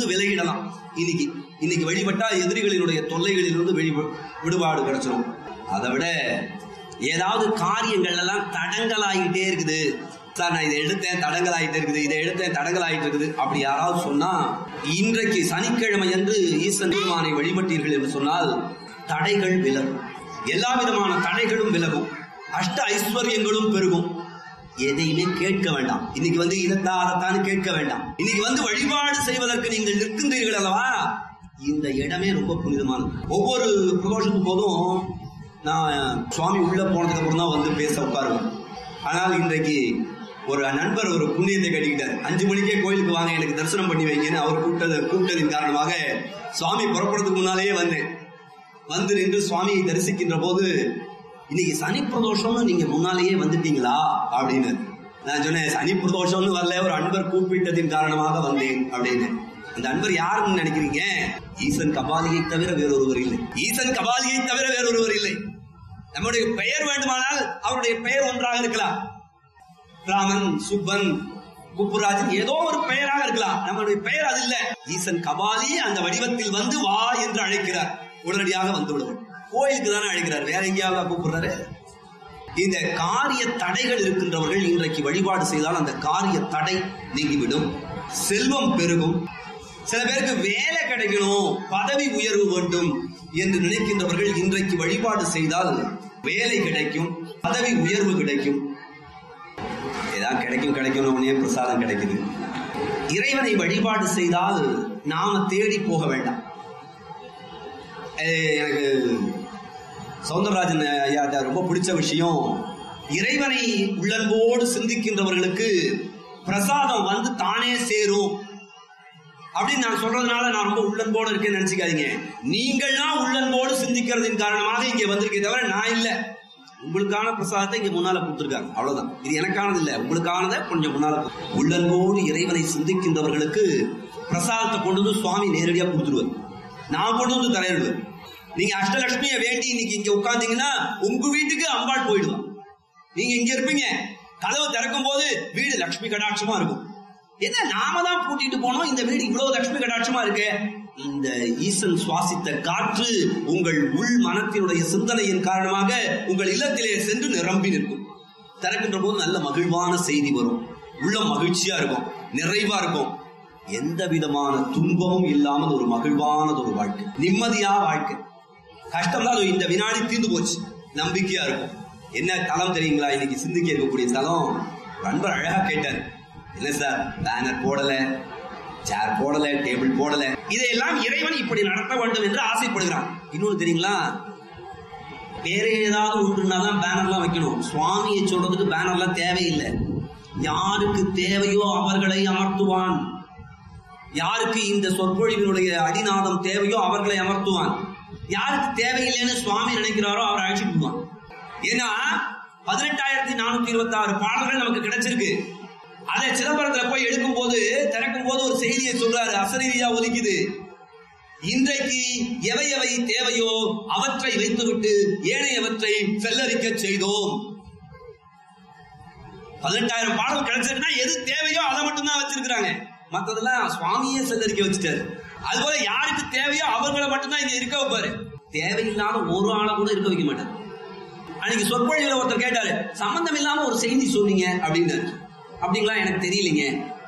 விலகிடலாம் இன்னைக்கு இன்னைக்கு வழிபட்டா எதிரிகளினுடைய தொல்லைகளிலிருந்து வெளி விடுபாடு கிடைச்சிரும் அதை விட ஏதாவது காரியங்கள் எல்லாம் தடங்கலாகிட்டே இருக்குது சார் நான் இதை எடுத்தேன் தடங்கள் ஆகிட்டு இருக்குது இதை எடுத்தேன் தடங்கள் ஆகிட்டு இருக்குது அப்படி யாராவது சொன்னா இன்றைக்கு சனிக்கிழமை என்று ஈசன் பெருமானை வழிபட்டீர்கள் என்று சொன்னால் தடைகள் விலகும் எல்லா விதமான தடைகளும் விலகும் அஷ்ட ஐஸ்வர்யங்களும் பெருகும் எதையுமே கேட்க வேண்டாம் இன்னைக்கு வந்து இதைத்தான் அதைத்தான் கேட்க வேண்டாம் இன்னைக்கு வந்து வழிபாடு செய்வதற்கு நீங்கள் நிற்கின்றீர்கள் அல்லவா இந்த இடமே ரொம்ப புனிதமானது ஒவ்வொரு பிரதோஷத்துக்கு போதும் நான் சுவாமி உள்ள போனதுக்கு அப்புறம் தான் வந்து பேச உட்காருவேன் ஆனால் இன்றைக்கு ஒரு நண்பர் ஒரு புண்ணியத்தை கட்டிக்கிட்டார் அஞ்சு மணிக்கே கோயிலுக்கு வாங்க எனக்கு தரிசனம் பண்ணி வைங்கன்னு அவர் கூப்பிட்டது கூப்பிட்டதின் காரணமாக சுவாமி புறப்படுறதுக்கு முன்னாலேயே வந்தேன் வந்து நின்று சுவாமியை தரிசிக்கின்ற போது இன்னைக்கு சனி பிரதோஷம்னு நீங்க முன்னாலேயே வந்துட்டீங்களா அப்படின்னு நான் சொன்னேன் சனி பிரதோஷம்னு வரல ஒரு அன்பர் கூப்பிட்டதின் காரணமாக வந்தேன் அப்படின்னு அந்த அன்பர் யாருன்னு நினைக்கிறீங்க ஈசன் கபாலியை தவிர வேறொருவர் இல்லை ஈசன் கபாலியை தவிர வேறொருவர் இல்லை நம்முடைய பெயர் வேண்டுமானால் அவருடைய பெயர் ஒன்றாக இருக்கலாம் ராமன் சுப்பன் குப்புராஜன் ஏதோ ஒரு பெயராக இருக்கலாம் நம்மளுடைய பெயர் அது இல்ல ஈசன் கபாலி அந்த வடிவத்தில் வந்து வா என்று அழைக்கிறார் உடனடியாக வந்து விடுவார் கோயிலுக்கு தானே அழைக்கிறார் வேற எங்கேயாவது கூப்பிடுறாரு இந்த காரிய தடைகள் இருக்கின்றவர்கள் இன்றைக்கு வழிபாடு செய்தால் அந்த காரிய தடை நீங்கிவிடும் செல்வம் பெருகும் சில பேருக்கு வேலை கிடைக்கணும் பதவி உயர்வு வேண்டும் என்று நினைக்கின்றவர்கள் இன்றைக்கு வழிபாடு செய்தால் வேலை கிடைக்கும் பதவி உயர்வு கிடைக்கும் ஏதாவது கிடைக்கும் கிடைக்கும் உடனே பிரசாதம் கிடைக்குது இறைவனை வழிபாடு செய்தால் நாம தேடி போக வேண்டாம் ஏய், எனக்கு சவுந்தரராஜன் ஐயா ரொம்ப பிடிச்ச விஷயம் இறைவனை உள்ளன்போடு சிந்திக்கின்றவர்களுக்கு பிரசாதம் வந்து தானே சேரும் அப்படின்னு நான் சொல்றதுனால நான் ரொம்ப உள்ளன்போடு இருக்கேன்னு நினைச்சுக்காதீங்க நீங்கள்லாம் உள்ளன்போடு சிந்திக்கிறதின் காரணமாக இங்க வந்திருக்கே தவிர நான் இல்ல உங்களுக்கான பிரசாதத்தை இங்க முன்னால கொடுத்துருக்காங்க அவ்வளவுதான் இது எனக்கானது இல்ல உங்களுக்கானதை கொஞ்சம் முன்னால கொடு- உள்ளன்போடு இறைவனை சிந்திக்கின்றவர்களுக்கு பிரசாதத்தை கொண்டு வந்து சுவாமி நேரடியா கொடுத்துருவார் நான் கொண்டு வந்து தரையிடுவேன் நீங்க அஷ்டலட்சுமியை வேண்டி இன்னைக்கு இங்க உட்கார்ந்தீங்கன்னா உங்க வீட்டுக்கு அம்பாள் போயிடுவான் நீங்க இங்க இருப்பீங்க கதவு திறக்கும் போது வீடு லட்சுமி கடாட்சமா இருக்கும் என்ன நாம தான் பூட்டிட்டு போனோம் இந்த வீடு இவ்வளவு லட்சுமி கடாட்சமா இருக்கு இந்த ஈசன் சுவாசித்த காற்று உங்கள் உள் மனத்தினுடைய சிந்தனையின் காரணமாக உங்கள் இல்லத்திலே சென்று நிரம்பி நிற்கும் திறக்கின்ற போது நல்ல மகிழ்வான செய்தி வரும் உள்ளம் மகிழ்ச்சியா இருக்கும் நிறைவா இருக்கும் எந்த விதமான துன்பமும் இல்லாமல் ஒரு மகிழ்வானது ஒரு வாழ்க்கை நிம்மதியா வாழ்க்கை கஷ்டம் தான் இந்த வினாடி தீர்ந்து போச்சு நம்பிக்கையா இருக்கும் என்ன தலம் தெரியுங்களா இன்னைக்கு சிந்திக்க இருக்கக்கூடிய தலம் ஒரு அன்பர் அழகா கேட்டார் என்ன சார் பேனர் போடல சேர் போடல டேபிள் போடல இதையெல்லாம் இறைவன் இப்படி நடத்த வேண்டும் என்று ஆசைப்படுகிறான் இன்னொன்னு தெரியுங்களா வேற ஏதாவது ஒன்றுனா தான் பேனர்லாம் வைக்கணும் சுவாமியை சொல்றதுக்கு பேனர்லாம் தேவையில்லை யாருக்கு தேவையோ அவர்களை அமர்த்துவான் யாருக்கு இந்த சொற்பொழிவினுடைய அடிநாதம் தேவையோ அவர்களை அமர்த்துவான் யாருக்கு தேவையில்லைன்னு சுவாமி நினைக்கிறாரோ அவர் அழைச்சிட்டு போவான் ஏன்னா பதினெட்டாயிரத்தி நானூத்தி இருபத்தி ஆறு பாடல்கள் நமக்கு கிடைச்சிருக்கு அதை சிதம்பரத்துல போய் எடுக்கும் போது திறக்கும் போது ஒரு செய்தியை சொல்றாரு அசரீதியா ஒதுக்குது இன்றைக்கு எவை எவை தேவையோ அவற்றை வைத்துவிட்டு ஏனையவற்றை செல்லரிக்க செய்தோம் பதினெட்டாயிரம் பாடல் கிடைச்சிருக்குன்னா எது தேவையோ அதை மட்டும் தான் வச்சிருக்கிறாங்க மத்ததெல்லாம் சுவாமியே செல்லரிக்க வச்சுட்டாரு அதுபோல யாருக்கு தேவையோ அவர்களை மட்டும்தான் இங்க இருக்க வைப்பாரு தேவையில்லாத ஒரு ஆளை கூட இருக்க வைக்க மாட்டாரு அன்னைக்கு சொற்பொழிவுல ஒருத்தர் கேட்டாரு சம்பந்தம் இல்லாம ஒரு செய்தி சொன்னீங்க அப்படின்னு அப்படிங்களா எனக்கு தெரியலைங்க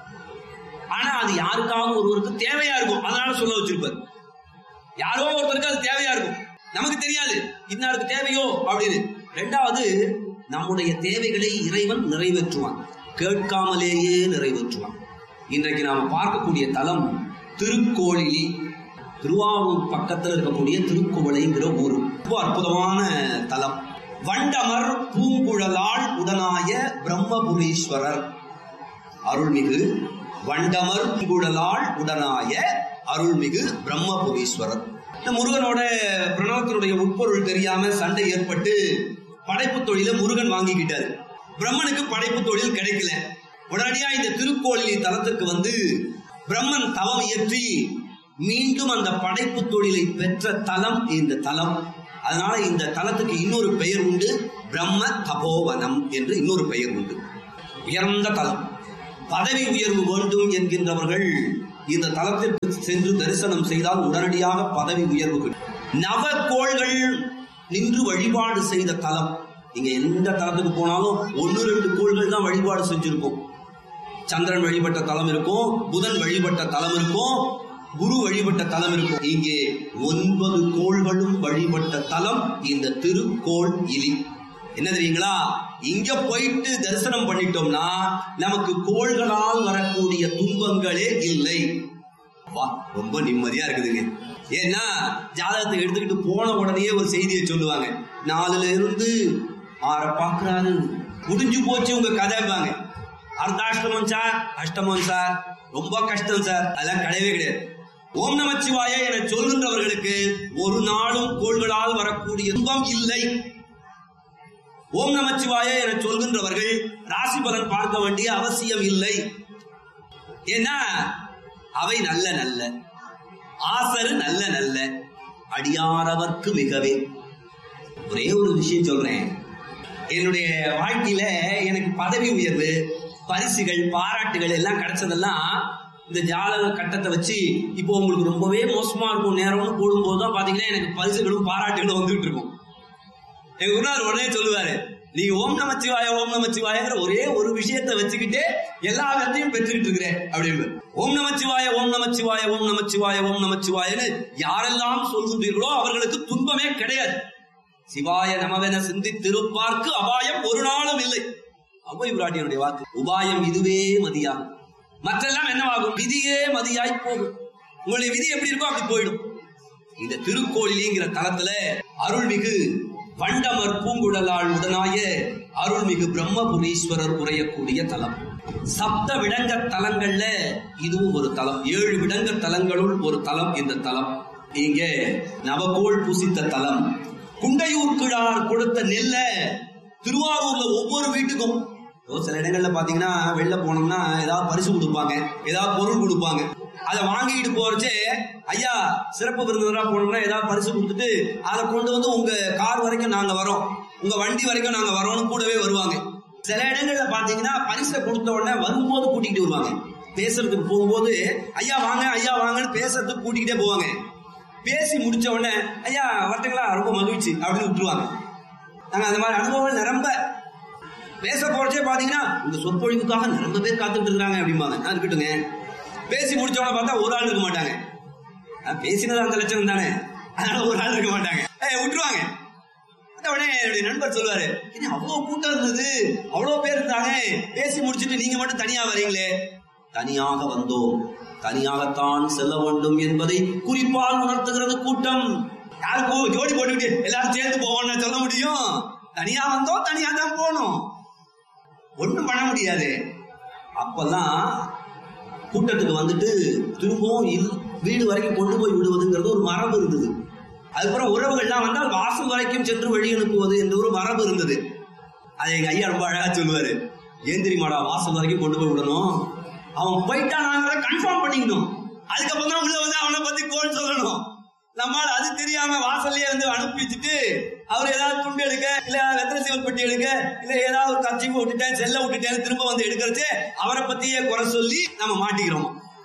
ஆனா அது யாருக்காவது ஒருவருக்கு தேவையா இருக்கும் அதனால சொல்ல வச்சிருப்பாரு யாரோ ஒருத்தருக்கு அது தேவையா இருக்கும் நமக்கு தெரியாது இன்னாருக்கு தேவையோ அப்படின்னு ரெண்டாவது நம்முடைய தேவைகளை இறைவன் நிறைவேற்றுவான் கேட்காமலேயே நிறைவேற்றுவான் இன்றைக்கு நாம பார்க்கக்கூடிய தலம் திருக்கோளிலி திருவாரூர் பக்கத்துல இருக்கக்கூடிய திருக்குவளைங்கிற ஊர் ரொம்ப அற்புதமான தலம் வண்டமர் பூங்குழலாள் உடனாய பிரம்மபுரீஸ்வரர் அருள்மிகு வண்டமர் பூங்குழலாள் உடனாய அருள்மிகு பிரம்மபுரீஸ்வரர் இந்த முருகனோட பிரணவத்தினுடைய உட்பொருள் தெரியாம சண்டை ஏற்பட்டு படைப்பு தொழில முருகன் வாங்கிக்கிட்டாரு பிரம்மனுக்கு படைப்பு தொழில் கிடைக்கல உடனடியா இந்த திருக்கோளிலி தலத்திற்கு வந்து பிரம்மன் தவம் இயற்றி மீண்டும் அந்த படைப்பு தொழிலை பெற்ற தலம் இந்த தலம் அதனால இந்த தலத்துக்கு இன்னொரு பெயர் உண்டு பிரம்ம தபோவனம் என்று இன்னொரு பெயர் உண்டு உயர்ந்த தலம் பதவி உயர்வு வேண்டும் என்கின்றவர்கள் இந்த தலத்திற்கு சென்று தரிசனம் செய்தால் உடனடியாக பதவி உயர்வு கிடைக்கும். நவக்கோள்கள் நின்று வழிபாடு செய்த தலம் நீங்க எந்த தலத்துக்கு போனாலும் ஒன்னு ரெண்டு கோள்கள் தான் வழிபாடு செஞ்சிருக்கும் சந்திரன் வழிபட்ட தலம் இருக்கும் புதன் வழிபட்ட தலம் இருக்கும் குரு வழிபட்ட தலம் இருக்கும் இங்கே ஒன்பது கோள்களும் வழிபட்ட தலம் இந்த திருக்கோள் இலி என்ன தெரியுங்களா இங்க போயிட்டு தரிசனம் பண்ணிட்டோம்னா நமக்கு கோள்களால் வரக்கூடிய துன்பங்களே இல்லை வா ரொம்ப நிம்மதியா இருக்குதுங்க ஏன்னா ஜாதகத்தை எடுத்துக்கிட்டு போன உடனே ஒரு செய்தியை சொல்லுவாங்க நாலுல இருந்து ஆற பாக்குறாரு முடிஞ்சு போச்சு உங்க கதைப்பாங்க அர்த்தாஷ்டமம் சார் அஷ்டமம் சார் ரொம்ப கஷ்டம் சார் அதெல்லாம் கிடையவே கிடையாது ஓம் நமச்சிவாய என சொல்கின்றவர்களுக்கு ஒரு நாளும் கோள்களால் வரக்கூடிய துன்பம் இல்லை ஓம் நமச்சிவாய என சொல்கின்றவர்கள் ராசி பலன் பார்க்க வேண்டிய அவசியம் இல்லை ஏன்னா அவை நல்ல நல்ல ஆசரு நல்ல நல்ல அடியாரவர்க்கு மிகவே ஒரே ஒரு விஷயம் சொல்றேன் என்னுடைய வாழ்க்கையில எனக்கு பதவி உயர்வு பரிசுகள் பாராட்டுகள் எல்லாம் கிடைச்சதெல்லாம் இந்த ஜாதக கட்டத்தை வச்சு இப்போ உங்களுக்கு ரொம்பவே மோசமா இருக்கும் நேரம்னு போடும்போது தான் பாத்தீங்கன்னா எனக்கு பரிசுகளும் பாராட்டுகளும் வந்துகிட்டு இருக்கும் எங்க குருநாதர் உடனே சொல்லுவாரு நீங்க ஓம் நமச்சிவாய ஓம் நமச்சிவாயங்கிற ஒரே ஒரு விஷயத்தை வச்சுக்கிட்டே எல்லா வெற்றியும் பெற்றுக்கிட்டு இருக்கிறேன் அப்படின்னு ஓம் நமச்சிவாய ஓம் நமச்சிவாய ஓம் நமச்சிவாய ஓம் நமச்சிவாயன்னு யாரெல்லாம் சொல்கின்றீர்களோ அவர்களுக்கு துன்பமே கிடையாது சிவாய நமவென சிந்தித்திருப்பார்க்கு அபாயம் ஒரு நாளும் இல்லை அவ்வை பிராட்டியனுடைய வாக்கு உபாயம் இதுவே மதியாகும் மற்றெல்லாம் என்னவாகும் விதியே மதியாய் போகும் உங்களுடைய விதி எப்படி இருக்கோ அப்படி போயிடும் இந்த திருக்கோயிலிங்கிற தலத்துல அருள்மிகு வண்டமர் பூங்குழலாள் உடனாய அருள்மிகு பிரம்மபுரீஸ்வரர் உரையக்கூடிய தலம் சப்த விடங்க தலங்கள்ல இதுவும் ஒரு தலம் ஏழு விடங்க தலங்களுள் ஒரு தலம் இந்த தலம் இங்க நவகோள் புசித்த தலம் குண்டையூர் கிழார் கொடுத்த நெல்ல திருவாரூர்ல ஒவ்வொரு வீட்டுக்கும் இப்போ சில இடங்கள்ல பாத்தீங்கன்னா வெளில போனோம்னா ஏதாவது பரிசு கொடுப்பாங்க ஏதாவது பொருள் கொடுப்பாங்க அதை வாங்கிட்டு போறச்சே ஐயா சிறப்பு விருந்தினரா போனோம்னா ஏதாவது பரிசு கொடுத்துட்டு அதை கொண்டு வந்து உங்க கார் வரைக்கும் நாங்க வரோம் உங்க வண்டி வரைக்கும் நாங்க வரோம்னு கூடவே வருவாங்க சில இடங்கள்ல பாத்தீங்கன்னா பரிசை கொடுத்த உடனே வரும்போது கூட்டிகிட்டு வருவாங்க பேசுறதுக்கு போகும்போது ஐயா வாங்க ஐயா வாங்கன்னு பேசுறதுக்கு கூட்டிகிட்டே போவாங்க பேசி முடிச்ச உடனே ஐயா வரட்டுங்களா ரொம்ப மகிழ்ச்சி அப்படின்னு விட்டுருவாங்க நாங்க அந்த மாதிரி அனுபவங்கள் நிரம்ப பேச போறச்சே பாத்தீங்கன்னா உங்க சொற்பொழிவுக்காக நிரம்ப பேர் காத்துட்டு இருக்காங்க அப்படிம்பாங்க நான் இருக்கட்டுங்க பேசி முடிச்சவன பார்த்தா ஒரு ஆள் இருக்க மாட்டாங்க நான் பேசினது அந்த லட்சணம் தானே அதனால ஒரு ஆள் இருக்க மாட்டாங்க ஏ விட்டுருவாங்க அந்த உடனே என்னுடைய நண்பர் சொல்லுவாரு என்ன அவ்வளவு கூட்டம் இருந்தது அவ்வளவு பேர் இருந்தாங்க பேசி முடிச்சிட்டு நீங்க மட்டும் தனியா வரீங்களே தனியாக வந்தோம் தனியாகத்தான் செல்ல வேண்டும் என்பதை குறிப்பால் உணர்த்துகிறது கூட்டம் யாருக்கும் ஜோடி போட்டுக்கிட்டு எல்லாரும் சேர்ந்து போவோம்னு சொல்ல முடியும் தனியா வந்தோம் தனியா தான் போகணும் ஒண்ணும் பண்ண முடியாது அப்பெல்லாம் கூட்டத்துக்கு வந்துட்டு திரும்பவும் இல்- வீடு வரைக்கும் கொண்டு போய் விடுவதுங்கிறது ஒரு மரபு இருந்தது அதுக்கப்புறம் உறவுகள்லாம் வந்தால் வாசல் வரைக்கும் சென்று வழி அனுப்புவது என்ற ஒரு மரபு இருந்தது அதை எங்க ஐயா ரொம்ப அழகா சொல்லுவாரு ஏன் தெரியுமாடா வாசல் வரைக்கும் கொண்டு போய் விடணும் அவன் போயிட்டானாங்கிறத கன்ஃபார்ம் பண்ணிக்கணும் அதுக்கப்புறம் தான் உள்ள வந்து அவனை பத்தி கோல் சொல்லணும் நம்மால அது தெரியாம வாசல்லயே வந்து அனுப்பி வச்சுட்டு அவர் ஏதாவது துண்டு எடுக்க இல்ல வெத்தலை சிவல் பெட்டி எடுக்க இல்ல ஏதாவது ஒரு கட்சி விட்டுட்டேன் செல்ல விட்டுட்டேன் திரும்ப வந்து எடுக்கிறச்சு அவரை பத்தியே குறை சொல்லி நம்ம மாட்டிக்கிறோம்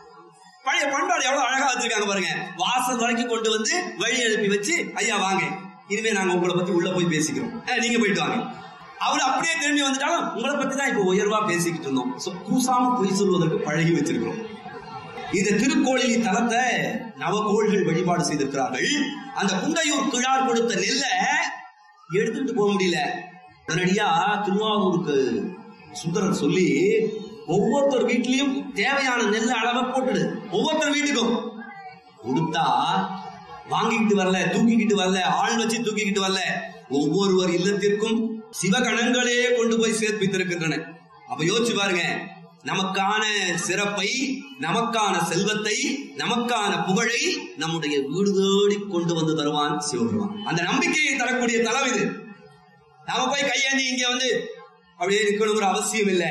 பழைய பண்பாடு எவ்வளவு அழகா வச்சிருக்காங்க பாருங்க வாசல் வரைக்கும் கொண்டு வந்து வழி எழுப்பி வச்சு ஐயா வாங்க இனிமே நாங்க உங்களை பத்தி உள்ள போய் பேசிக்கிறோம் அஹ், நீங்க போயிட்டு வாங்க அவர் அப்படியே திரும்பி வந்துட்டாலும் உங்களை பத்தி தான் இப்ப உயர்வா பேசிக்கிட்டு இருந்தோம் So, கூசாம பொய் சொல்வதற்கு பழகி வச்சிருக்கிறோம் இந்த திருக்கோயிலி தலத்தை நவகோள்கள் வழிபாடு செய்திருக்கிறார்கள் அந்த குண்டையூர் கிழார் கொடுத்த நெல்லை எடுத்துட்டு போக முடியல உடனடியா திருவாரூருக்கு சுந்தரர் சொல்லி ஒவ்வொருத்தர் வீட்லயும் தேவையான நெல் அளவை போட்டுடு ஒவ்வொருத்தர் வீட்டுக்கும் கொடுத்தா வாங்கிக்கிட்டு வரல தூக்கிக்கிட்டு வரல ஆள் வச்சு தூக்கிக்கிட்டு வரல ஒவ்வொருவர் இல்லத்திற்கும் சிவகணங்களே கொண்டு போய் சேர்ப்பித்திருக்கின்றன அப்ப யோசிச்சு பாருங்க நமக்கான சிறப்பை நமக்கான செல்வத்தை நமக்கான புகழை நம்முடைய வீடு தேடி கொண்டு வந்து தருவான் சிவபெருமான் அந்த நம்பிக்கையை தரக்கூடிய தலம் இது நாம போய் கையேந்தி இங்க வந்து அப்படியே நிக்கணுங்கிற அவசியம் இல்லை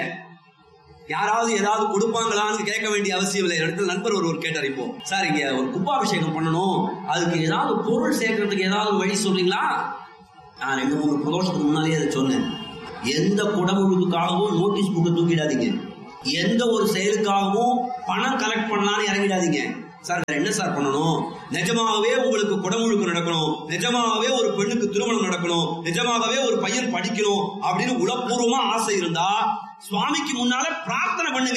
யாராவது ஏதாவது கொடுப்பாங்களான்னு கேட்க வேண்டிய அவசியம் இல்லை இடத்துல நண்பர் ஒருவர் கேட்டார் இப்போ சார் இங்க ஒரு கும்பாபிஷேகம் பண்ணணும் அதுக்கு ஏதாவது பொருள் சேர்க்கறதுக்கு ஏதாவது வழி சொல்றீங்களா நான் ரெண்டு மூணு பிரதோஷத்துக்கு முன்னாலே அதை சொன்னேன் எந்த குடமுழுக்கு காலமும் நோட்டீஸ் புக்கை தூக்கிடாதீங்க எந்த ஒரு செயலுக்காகவும் பணம் கலெக்ட் பண்ணலாம்னு இறங்கிடாதீங்க சார் வேற என்ன சார் பண்ணணும் நிஜமாகவே உங்களுக்கு குடமுழுக்கு நடக்கணும் நிஜமாகவே ஒரு பெண்ணுக்கு திருமணம் நடக்கணும் நிஜமாகவே ஒரு பையன் படிக்கணும் அப்படின்னு உளப்பூர்வமா ஆசை இருந்தா சுவாமிக்கு முன்னால பிரார்த்தனை பண்ணுங்க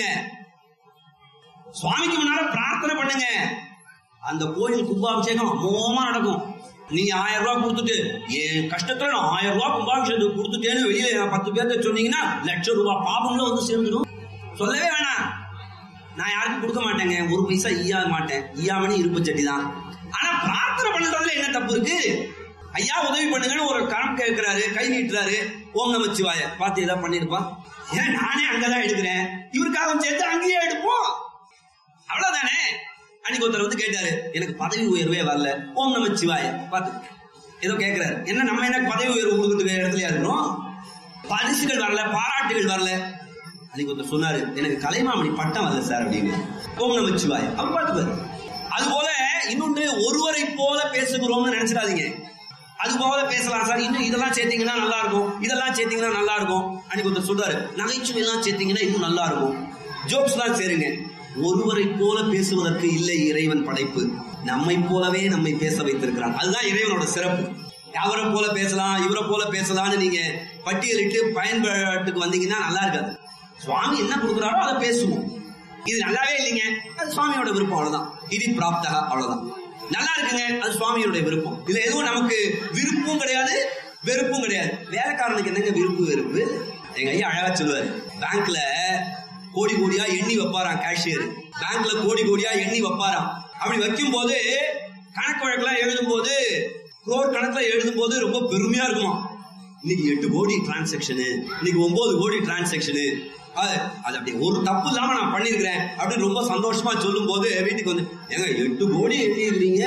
சுவாமிக்கு முன்னால பிரார்த்தனை பண்ணுங்க அந்த கோயில் கும்பாபிஷேகம் அமோகமா நடக்கும் நீங்க ஆயிரம் ரூபாய் கொடுத்துட்டு என் கஷ்டத்துல நான் ஆயிரம் ரூபாய் கும்பாபிஷேகத்துக்கு கொடுத்துட்டேன்னு வெளியில பத்து பேர்த்த சொன்னீங்கன்னா லட்சம் ரூபாய் பாபம்ல வந்து சேர்ந்துடும் சொல்லவே வேணாம் நான் யாருக்கும் கொடுக்க மாட்டேங்க ஒரு பைசா ஈயா மாட்டேன் ஈயாமணி இருப்பு சட்டி தான் ஆனா பிரார்த்தனை பண்றதுல என்ன தப்பு இருக்கு ஐயா உதவி பண்ணுங்கன்னு ஒரு கணம் கேட்கிறாரு கை நீட்டுறாரு ஓம் நமச்சிவாய பார்த்து ஏதாவது பண்ணிருப்பா ஏன் நானே அங்கதான் எடுக்கிறேன் இவருக்காக சேர்த்து அங்கேயே எடுப்போம் அவ்வளவுதானே அன்னைக்கு ஒருத்தர் வந்து கேட்டாரு எனக்கு பதவி உயர்வே வரல ஓம் நமச்சிவாய பார்த்து ஏதோ கேட்கிறாரு என்ன நம்ம என்ன பதவி உயர்வு கொடுக்கறதுக்கு இடத்துலயா இருக்கிறோம் பரிசுகள் வரல பாராட்டுகள் வரல அன்னைக்கு ஒருத்தர் சொன்னாரு எனக்கு கலைமாமணி பட்டம் வரல சார் அப்படின்னு ஓம் நமச்சிவாய அப்ப பார்த்துப்பாரு அது போல இன்னொன்று ஒருவரை போல பேசுகிறோம்னு நினைச்சிடாதீங்க அது போல பேசலாம் சார் இன்னும் இதெல்லாம் சேர்த்தீங்கன்னா நல்லா இருக்கும் இதெல்லாம் சேர்த்தீங்கன்னா நல்லா இருக்கும் அன்னைக்கு ஒருத்தர் சொல்றாரு நகைச்சுவை எல்லாம் சேர்த்தீங்கன்னா இன்னும் நல்லா இருக்கும் ஜோக்ஸ் எல்லாம் சேருங்க ஒருவரை போல பேசுவதற்கு இல்லை இறைவன் படைப்பு நம்மை போலவே நம்மை பேச வைத்திருக்கிறான் அதுதான் இறைவனோட சிறப்பு அவரை போல பேசலாம் இவரை போல பேசலாம்னு நீங்க பட்டியலிட்டு பயன்பாட்டுக்கு வந்தீங்கன்னா நல்லா இருக்காது சுவாமி என்ன கொடுக்குறாரோ அதை பேசுவோம் இது நல்லாவே இல்லைங்க அது சுவாமியோட விருப்பம் அவ்வளவுதான் இது பிராப்தகா அவ்வளவுதான் நல்லா இருக்குங்க அது சுவாமியோட விருப்பம் இதுல எதுவும் நமக்கு விருப்பமும் கிடையாது வெறுப்பும் கிடையாது வேலைக்காரனுக்கு என்னங்க விருப்பு வெறுப்பு எங்க ஐயா அழகா சொல்லுவாரு பேங்க்ல கோடி கோடியா எண்ணி வைப்பாராம் கேஷியர் பேங்க்ல கோடி கோடியா எண்ணி வைப்பாராம் அப்படி வைக்கும் போது கணக்கு வழக்கெல்லாம் எழுதும் போது குரோர் கணக்குல எழுதும் போது ரொம்ப பெருமையா இருக்குமா இன்னைக்கு எட்டு கோடி டிரான்சாக்ஷனு இன்னைக்கு ஒன்பது கோடி டிரான்சாக்ஷனு அது அது அப்படி ஒரு தப்பு இல்லாம நான் பண்ணிருக்கிறேன் அப்படின்னு ரொம்ப சந்தோஷமா சொல்லும் போது வீட்டுக்கு வந்து ஏங்க எட்டு கோடி எழுதிருக்கிறீங்க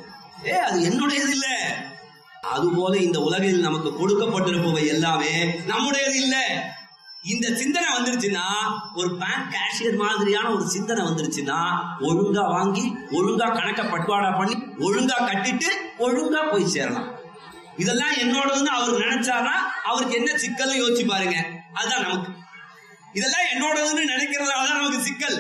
ஏ அது என்னுடையது இல்ல அதுபோல இந்த உலகில் நமக்கு கொடுக்கப்பட்டிருப்பவை எல்லாமே நம்முடையது இல்ல இந்த சிந்தனை வந்துருச்சுன்னா ஒரு பேங்க் கேஷியர் மாதிரியான ஒரு சிந்தனை வந்துருச்சுன்னா ஒழுங்கா வாங்கி ஒழுங்கா கணக்க பட்டுவாடா பண்ணி ஒழுங்கா கட்டிட்டு ஒழுங்கா போய் சேரலாம் இதெல்லாம் என்னோடதுன்னு அவர் நினைச்சாருன்னா அவருக்கு என்ன சிக்கல்னு யோசிச்சு பாருங்க அதுதான் நமக்கு இதெல்லாம் என்னோடதுன்னு நினைக்கிறதால தான் நமக்கு சிக்கல்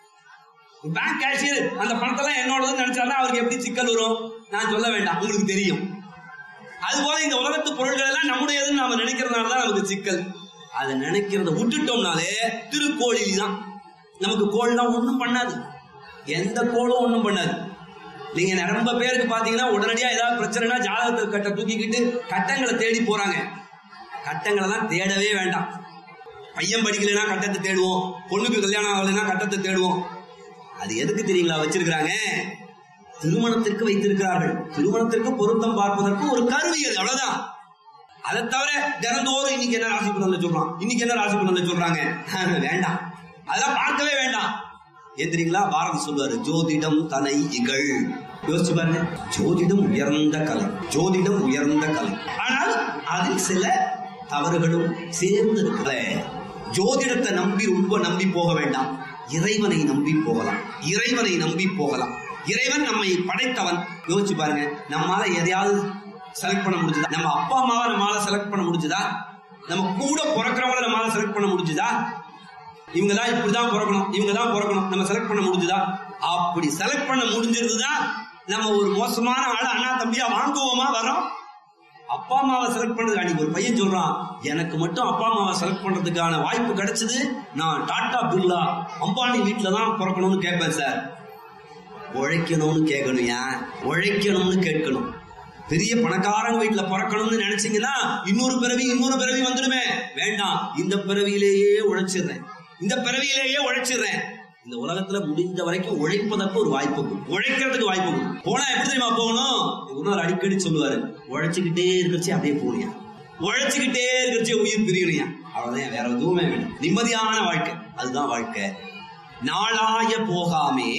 பேங்க் கேஷியர் அந்த பணத்தெல்லாம் என்னோடதுன்னு நினைச்சாருன்னா அவருக்கு எப்படி சிக்கல் வரும் நான் சொல்ல வேண்டாம் உங்களுக்கு தெரியும் அதுபோல இந்த உலகத்து பொருள்கள் எல்லாம் நம்முடையதுன்னு நாம நினைக்கிறதுனால தான் நமக்கு சிக்கல் அதை நினைக்கிறத விட்டுட்டோம்னாலே திருக்கோழி தான் நமக்கு கோள்லாம் ஒண்ணும் பண்ணாது எந்த கோளும் ஒண்ணும் பண்ணாது நீங்க ரொம்ப பேருக்கு பாத்தீங்கன்னா உடனடியா ஏதாவது பிரச்சனைனா ஜாதகத்தை கட்ட தூக்கிக்கிட்டு கட்டங்களை தேடி போறாங்க கட்டங்களை எல்லாம் தேடவே வேண்டாம் பையன் படிக்கலைன்னா கட்டத்தை தேடுவோம் பொண்ணுக்கு கல்யாணம் ஆகலைன்னா கட்டத்தை தேடுவோம் அது எதுக்கு தெரியுங்களா வச்சிருக்கிறாங்க திருமணத்திற்கு வைத்திருக்கிறார்கள் திருமணத்திற்கு பொருத்தம் பார்ப்பதற்கு ஒரு கருவி அது அவ்வளவுதான் அதை தவிர தினந்தோறும் இன்னைக்கு என்ன ராசி பலன்ல சொல்றான் இன்னைக்கு என்ன ராசி பலன்ல சொல்றாங்க வேண்டாம் அதெல்லாம் பார்க்கவே வேண்டாம் ஏன் தெரியுங்களா பாரதி சொல்லுவாரு ஜோதிடம் தனை இகழ் யோசிச்சு பாருங்க ஜோதிடம் உயர்ந்த கலை ஜோதிடம் உயர்ந்த கலை ஆனால் அதில் சில தவறுகளும் சேர்ந்து இருக்கிற ஜோதிடத்தை நம்பி ரொம்ப நம்பி போக வேண்டாம் இறைவனை நம்பி போகலாம் இறைவனை நம்பி போகலாம் இறைவன் நம்மை படைத்தவன் யோசிச்சு பாருங்க நம்மால எதையாவது செலக்ட் பண்ண முடிஞ்சதா நம்ம அப்பா அம்மாவை நம்மளால செலக்ட் பண்ண முடிஞ்சதா நம்ம கூட பிறக்கிறவங்கள நம்மளால செலக்ட் பண்ண முடிஞ்சதா இவங்க தான் இப்படிதான் பிறக்கணும் இவங்க தான் பிறக்கணும் நம்ம செலக்ட் பண்ண முடிஞ்சுதா அப்படி செலக்ட் பண்ண முடிஞ்சிருந்துதான் நம்ம ஒரு மோசமான ஆள அண்ணா தம்பியா வாங்குவோமா வரோம் அப்பா அம்மாவை செலக்ட் பண்றது அன்னைக்கு ஒரு பையன் சொல்றான் எனக்கு மட்டும் அப்பா அம்மாவை செலக்ட் பண்றதுக்கான வாய்ப்பு கிடைச்சது நான் டாடா பிர்லா அம்பானி வீட்டுல தான் பிறக்கணும்னு கேட்பேன் சார் உழைக்கணும்னு கேட்கணும் ஏன் உழைக்கணும்னு கேட்கணும் பெரிய பணக்காரங்க வீட்டுல பிறக்கணும்னு நினைச்சீங்கன்னா இன்னொரு பிறவி இன்னொரு பிறவி வந்துடுமே வேண்டாம் இந்த பிறவியிலேயே உழைச்சிடுறேன் இந்த பிறவியிலேயே உழைச்சிடுறேன் இந்த உலகத்துல முடிந்த வரைக்கும் உழைப்பதற்கு ஒரு வாய்ப்பு கொடு. உழைக்கிறதுக்கு வாய்ப்பு கொடு. போனா எப்படி தெரியுமா போகணும் இன்னொரு அடிக்கடி சொல்லுவாரு உழைச்சுக்கிட்டே இருக்கிறச்சு அப்படியே போனியா உழைச்சுக்கிட்டே இருக்கிறச்சு உயிர் பிரியணியா அவ்வளவுதான் வேற எதுவுமே வேணும் நிம்மதியான வாழ்க்கை அதுதான் வாழ்க்கை நாளாய போகாமே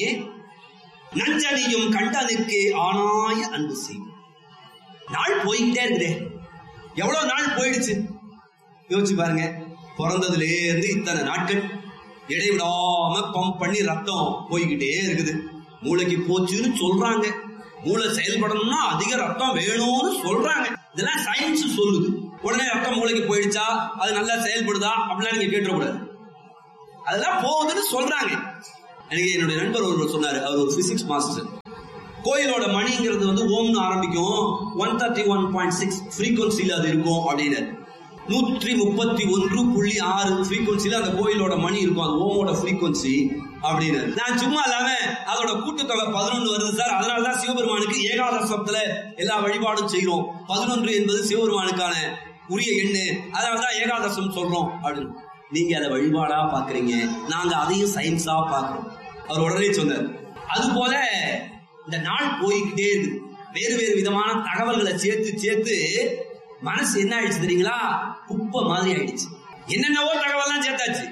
நஞ்சனியும் கண்டனுக்கு ஆனாய அன்பு செய்யும் நாள் போய்கிட்டே இருக்குதே எவ்வளவு நாள் போயிடுச்சு யோசிச்சு பாருங்க பிறந்ததுல இருந்து இத்தனை நாட்கள் இடைவிடாம பம்ப் பண்ணி ரத்தம் போய்கிட்டே இருக்குது மூளைக்கு போச்சுன்னு சொல்றாங்க மூளை செயல்படணும்னா அதிக ரத்தம் வேணும்னு சொல்றாங்க இதெல்லாம் சயின்ஸ் சொல்லுது உடனே ரத்தம் மூளைக்கு போயிடுச்சா அது நல்லா செயல்படுதா அப்படிலாம் நீங்க கேட்டுறக்கூடாது அதெல்லாம் போகுதுன்னு சொல்றாங்க எனக்கு என்னுடைய நண்பர் ஒருவர் சொன்னாரு அவர் ஒரு பிசிக்ஸ் மாஸ்டர் கோயிலோட மணிங்கிறது வந்து ஓம்னு ஆரம்பிக்கும் one thirty one point six ஃப்ரீக்வன்சியில் அது இருக்கும் அப்படின்னு நூற்றி முப்பத்தி ஒன்று புள்ளி ஆறு ஃப்ரீக்வன்சியில் அந்த கோயிலோட மணி இருக்கும் அது ஓமோட ஃப்ரீக்வன்சி அப்படின்னு நான் சும்மா இல்லாம அதோட கூட்டுத்தொகை பதினொன்று வருது சார் அதனால தான் சிவபெருமானுக்கு ஏகாதசத்துல எல்லா வழிபாடும் செய்கிறோம் பதினொன்று என்பது சிவபெருமானுக்கான உரிய எண்ணு அதனால தான் ஏகாதசம் சொல்றோம் அப்படின்னு நீங்க அதை வழிபாடா பாக்குறீங்க நாங்க அதையும் சயின்ஸா பாக்குறோம் அவர் உடனே சொன்னார் அது போல இந்த நாள் போய்கிட்டே இருக்கு வேறு வேறு விதமான தகவல்களை சேர்த்து சேர்த்து மனசு என்ன ஆயிடுச்சு தெரியுங்களா குப்பை மாதிரி ஆயிடுச்சு என்னென்னவோ தகவல்லாம் சேர்த்தாச்சு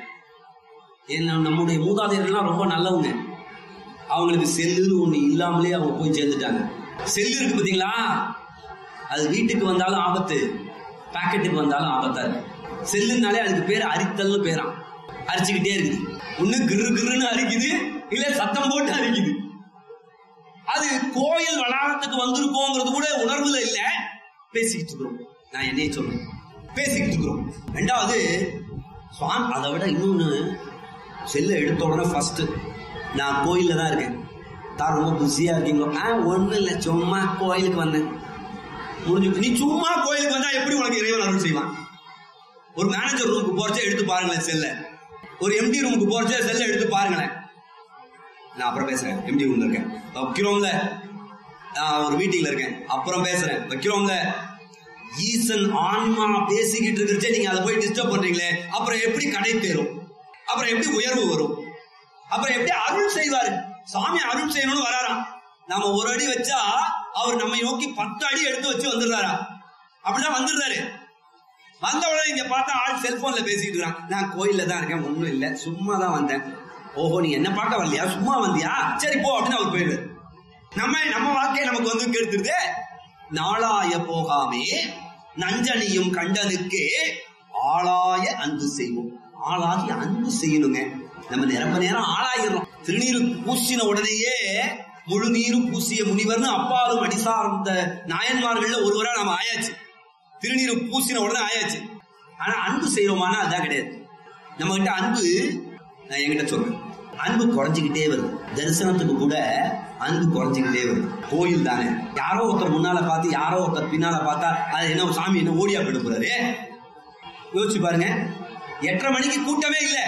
என்ன நம்முடைய மூதாதையர்கள்லாம் ரொம்ப நல்லவங்க அவங்களுக்கு செல்லுன்னு ஒண்ணு இல்லாமலே அவங்க போய் சேர்ந்துட்டாங்க செல்லு இருக்கு பாத்தீங்களா அது வீட்டுக்கு வந்தாலும் ஆபத்து பாக்கெட்டுக்கு வந்தாலும் ஆபத்தா இருக்கு செல்லுனாலே அதுக்கு பேர் அரித்தல்னு பேராம் அரிச்சுக்கிட்டே இருக்குது ஒண்ணு கிரு கிருன்னு அரிக்குது இல்ல சத்தம் போட்டு அரிக்குது அது கோயில் வளாகத்துக்கு வந்திருக்கோங்கிறது கூட உணர்வுல இல்ல பேசிக்கிட்டு இருக்கிறோம் நான் என்னைய சொல்றேன் பேசிக்கிட்டு இருக்கிறோம் ரெண்டாவது சுவாமி அதை விட இன்னொன்னு செல்லை எடுத்த உடனே ஃபர்ஸ்ட் நான் கோயில்ல தான் இருக்கேன் தான் ரொம்ப பிஸியா இருக்கீங்களோ ஆ ஒண்ணும் இல்லை சும்மா கோயிலுக்கு வந்தேன் முடிஞ்சு நீ சும்மா கோயிலுக்கு வந்தா எப்படி உனக்கு இறைவன் அருள் செய்வான் ஒரு மேனேஜர் ரூமுக்கு போறச்சே எடுத்து பாருங்களேன் செல்ல ஒரு எம்டி ரூமுக்கு போறச்சே செல்ல எடுத்து பாருங்களேன் நான் அப்புறம் பேசுறேன் எம்டி ரூம்ல இருக்கேன் வைக்கிறோம்ல நான் ஒரு மீட்டிங்ல இருக்கேன் அப்புறம் பேசுறேன் வைக்கிறோம்ல ஈசன் ஆன்மா பேசிக்கிட்டு இருக்கிறச்சே நீங்க அதை போய் டிஸ்டர்ப் பண்றீங்களே அப்புறம் எப்படி கடை தேரும் அப்புறம் எப்படி உயர்வு வரும் அப்புறம் எப்படி அருள் செய்வாரு சாமி அருள் செய்யணும்னு வராராம் நாம ஒரு அடி வச்சா அவர் நம்மை நோக்கி பத்து அடி எடுத்து வச்சு வந்துடுறாரா அப்படிதான் வந்துடுறாரு வந்த உடனே இங்க பார்த்தா ஆள் செல்போன்ல பேசிட்டு இருக்கான் நான் கோயில்ல தான் இருக்கேன் ஒண்ணும் இல்ல சும்மா தான் வந்தேன் ஓஹோ நீ என்ன பார்க்க வரலையா சும்மா வந்தியா சரி போ அப்படின்னு அவர் போயிடுவாரு நம்ம நம்ம வாழ்க்கையை நமக்கு வந்து கெடுத்துருது நாளாய போகாமே நஞ்சனியும் கண்டனுக்கு ஆளாய அன்பு செய்வோம் ஆளாகி அன்பு செய்யணுங்க நம்ம நிரம்ப நேரம் ஆளாயிடுறோம் திருநீர் பூசின உடனேயே முழு நீரு பூசிய முனிவர்னு அப்பாலும் அடி சார்ந்த நாயன்மார்கள்ல ஒருவரா நம்ம ஆயாச்சு திருநீர் பூசின உடனே ஆயாச்சு ஆனா அன்பு செய்யறோமானா அதான் கிடையாது நம்ம கிட்ட அன்பு நான் என்கிட்ட சொல்றேன் அன்பு குறைஞ்சிக்கிட்டே வருது தரிசனத்துக்கு கூட அன்பு குறைஞ்சிக்கிட்டே வருது கோயில் தானே யாரோ ஒருத்தர் முன்னால பார்த்து யாரோ ஒருத்தர் பின்னால பார்த்தா அது என்ன சாமி என்ன ஓடியா போயிட போறாரு யோசிச்சு பாருங்க எட்டரை மணிக்கு கூட்டமே இல்ல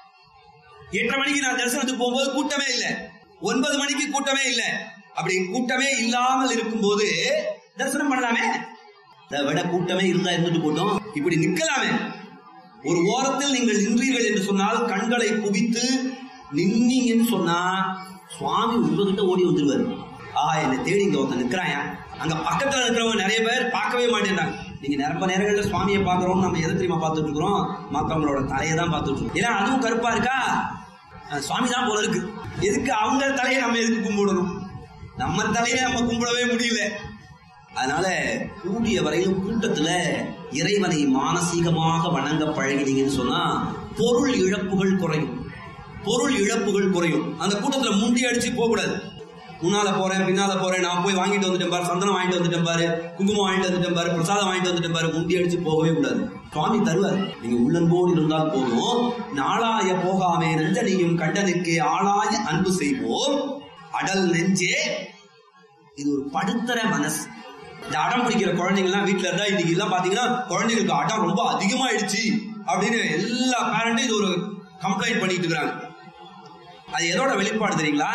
எட்டரை மணிக்கு நான் தரிசனத்துக்கு போகும்போது கூட்டமே இல்ல ஒன்பது மணிக்கு கூட்டமே இல்ல அப்படி கூட்டமே இல்லாமல் இருக்கும்போது தரிசனம் பண்ணலாமே அதை விட கூட்டமே இருந்தா இருந்துட்டு போட்டோம் இப்படி நிக்கலாமே ஒரு ஓரத்தில் நீங்கள் நின்றீர்கள் என்று சொன்னால் கண்களை குவித்து நின்னீங்கன்னு சொன்னா சுவாமி உங்ககிட்ட ஓடி வந்துருவாரு ஆஹா என்னை தேடி இங்க ஒருத்தன் நிக்கிறாயா அங்க பக்கத்துல இருக்கிறவங்க நிறைய பேர் பார்க்கவே மாட்டேன்றாங்க நீங்க நிரம்ப நேரங்கள்ல சுவாமியை பாக்குறோம் நம்ம எதை தெரியுமா பார்த்துட்டு இருக்கிறோம் மத்தவங்களோட தலையை தான் பார்த்துட்டு இருக்கோம் ஏன்னா அதுவும் கருப்பா இருக்கா அஹ் சுவாமி தான் போல இருக்கு எதுக்கு அவங்க தலையை நம்ம எதுக்கு கும்பிடணும் நம்ம தலையை நம்ம கும்பிடவே முடியல அதனால கூடிய வரையிலும் கூட்டத்துல இறைவனை மானசீகமாக வணங்க பழகினீங்கன்னு சொன்னா பொருள் இழப்புகள் குறையும் பொருள் இழப்புகள் குறையும் அந்த கூட்டத்துல முண்டி அடிச்சு போக கூடாது முன்னால போறேன் பின்னால போறேன் நான் போய் வாங்கிட்டு வந்துட்டேன் பாரு சந்தனம் வாங்கிட்டு வந்துட்டேன் பாரு குங்குமம் வாங்கிட்டு வந்துட்டேன் பாரு பிரசாதம் வாங்கிட்டு வந்துட்டேன் பாரு முண்டி அடிச்சு போகவே கூடாது சுவாமி தருவார் நீங்க உள்ளன்போடு இருந்தால் போதும் நாளாய போகாமே நெஞ்சனையும் கண்டனுக்கு ஆளாய அன்பு செய்வோம் அடல் நெஞ்சே இது ஒரு படுத்துற மனசு இந்த அடம் பிடிக்கிற குழந்தைங்கலாம் வீட்டுல இருந்தா இன்னைக்கு எல்லாம் பாத்தீங்கன்னா குழந்தைங்களுக்கு அடம் ரொம்ப அதிகமாயிடுச்சு அப்படின்னு எல்லா பேரண்ட்டும் இது ஒரு கம்ப்ளைண்ட் பண்ணிட்டு இருக்கிறாங்க அது எதோட வெளிப்பாடு தெரியுங்களா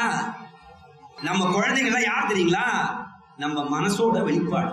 நம்ம குழந்தைங்கலாம் யார் தெரியுங்களா நம்ம மனசோட வெளிப்பாடு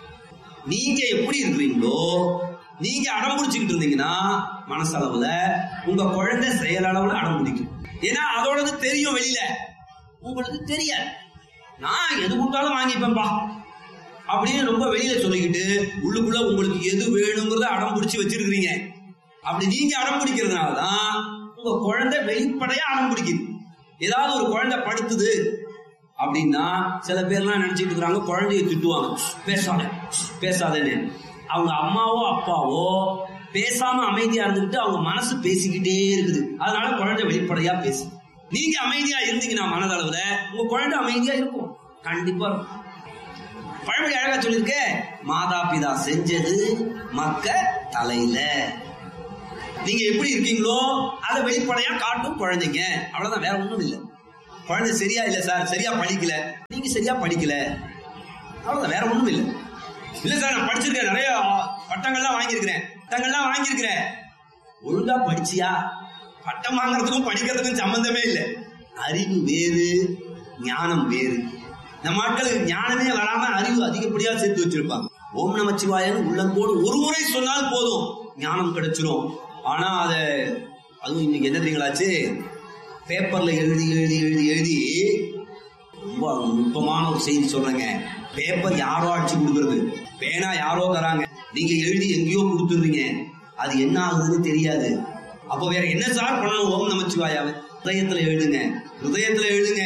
நீங்க எப்படி இருக்கிறீங்களோ நீங்க அடம் பிடிச்சுக்கிட்டு இருந்தீங்கன்னா மனசளவுல உங்க குழந்தை செயலளவுல அடம் பிடிக்கும் ஏன்னா அதோடது தெரியும் வெளியில உங்களுக்கு தெரியாது நான் எது கொடுத்தாலும் வாங்கிப்பேன்பா அப்படின்னு ரொம்ப வெளியில சொல்லிக்கிட்டு உள்ளுக்குள்ள உங்களுக்கு எது வேணுங்கிறத அடம் பிடிச்சு வச்சிருக்கிறீங்க அப்படி நீங்க அடம் பிடிக்கிறதுனாலதான் உங்க குழந்தை வெளிப்படையா அடம் பிடிக்குது ஏதாவது ஒரு குழந்தை படுத்துது அப்படின்னா சில பேர்லாம் நினைச்சிட்டு இருக்கிறாங்க குழந்தைய திட்டுவாங்க பேசாத பேசாதேன்னு அவங்க அம்மாவோ அப்பாவோ பேசாம அமைதியா இருந்துகிட்டு அவங்க மனசு பேசிக்கிட்டே இருக்குது அதனால குழந்தை வெளிப்படையா பேசு நீங்க அமைதியா இருந்தீங்கன்னா மனதளவுல உங்க குழந்தை அமைதியா இருக்கும் கண்டிப்பா இருக்கும் பழமொழி அழகா சொல்லியிருக்க மாதா பிதா செஞ்சது மக்க தலையில நீங்க எப்படி இருக்கீங்களோ அதை வெளிப்படையா காட்டும் குழந்தைங்க அவ்வளவுதான் வேற ஒண்ணும் இல்லை குழந்தை சரியா இல்ல சார் சரியா படிக்கல நீங்க சரியா படிக்கல அவ்வளவுதான் வேற ஒண்ணும் இல்லை இல்ல சார் நான் படிச்சிருக்கேன் நிறைய பட்டங்கள்லாம் வாங்கியிருக்கிறேன் பட்டங்கள்லாம் வாங்கியிருக்கிறேன் ஒழுங்கா படிச்சியா பட்டம் வாங்குறதுக்கும் படிக்கிறதுக்கும் சம்பந்தமே இல்லை அறிவு வேறு ஞானம் வேறு நம்ம ஆட்களுக்கு ஞானமே வராம அறிவு அதிகப்படியா சேர்த்து வச்சிருப்பாங்க ஓம் நமச்சிவாயன்னு உள்ளம்போடு ஒரு முறை சொன்னால் போதும் ஞானம் கிடைச்சிரும் ஆனா அத அதுவும் இன்னைக்கு என்ன தெரியுங்களாச்சு பேப்பர்ல எழுதி எழுதி எழுதி எழுதி ரொம்ப நுட்பமான ஒரு செய்தி சொல்றேங்க பேப்பர் யாரோ அடிச்சு கொடுக்கறது பேனா யாரோ தராங்க நீங்க எழுதி எங்கேயோ கொடுத்துருந்தீங்க அது என்ன ஆகுதுன்னு தெரியாது அப்போ வேற என்ன சார் பண்ணணும் ஓம் நமச்சிவாயாவை ஹிருதயத்துல எழுதுங்க ஹிருதயத்துல எழுதுங்க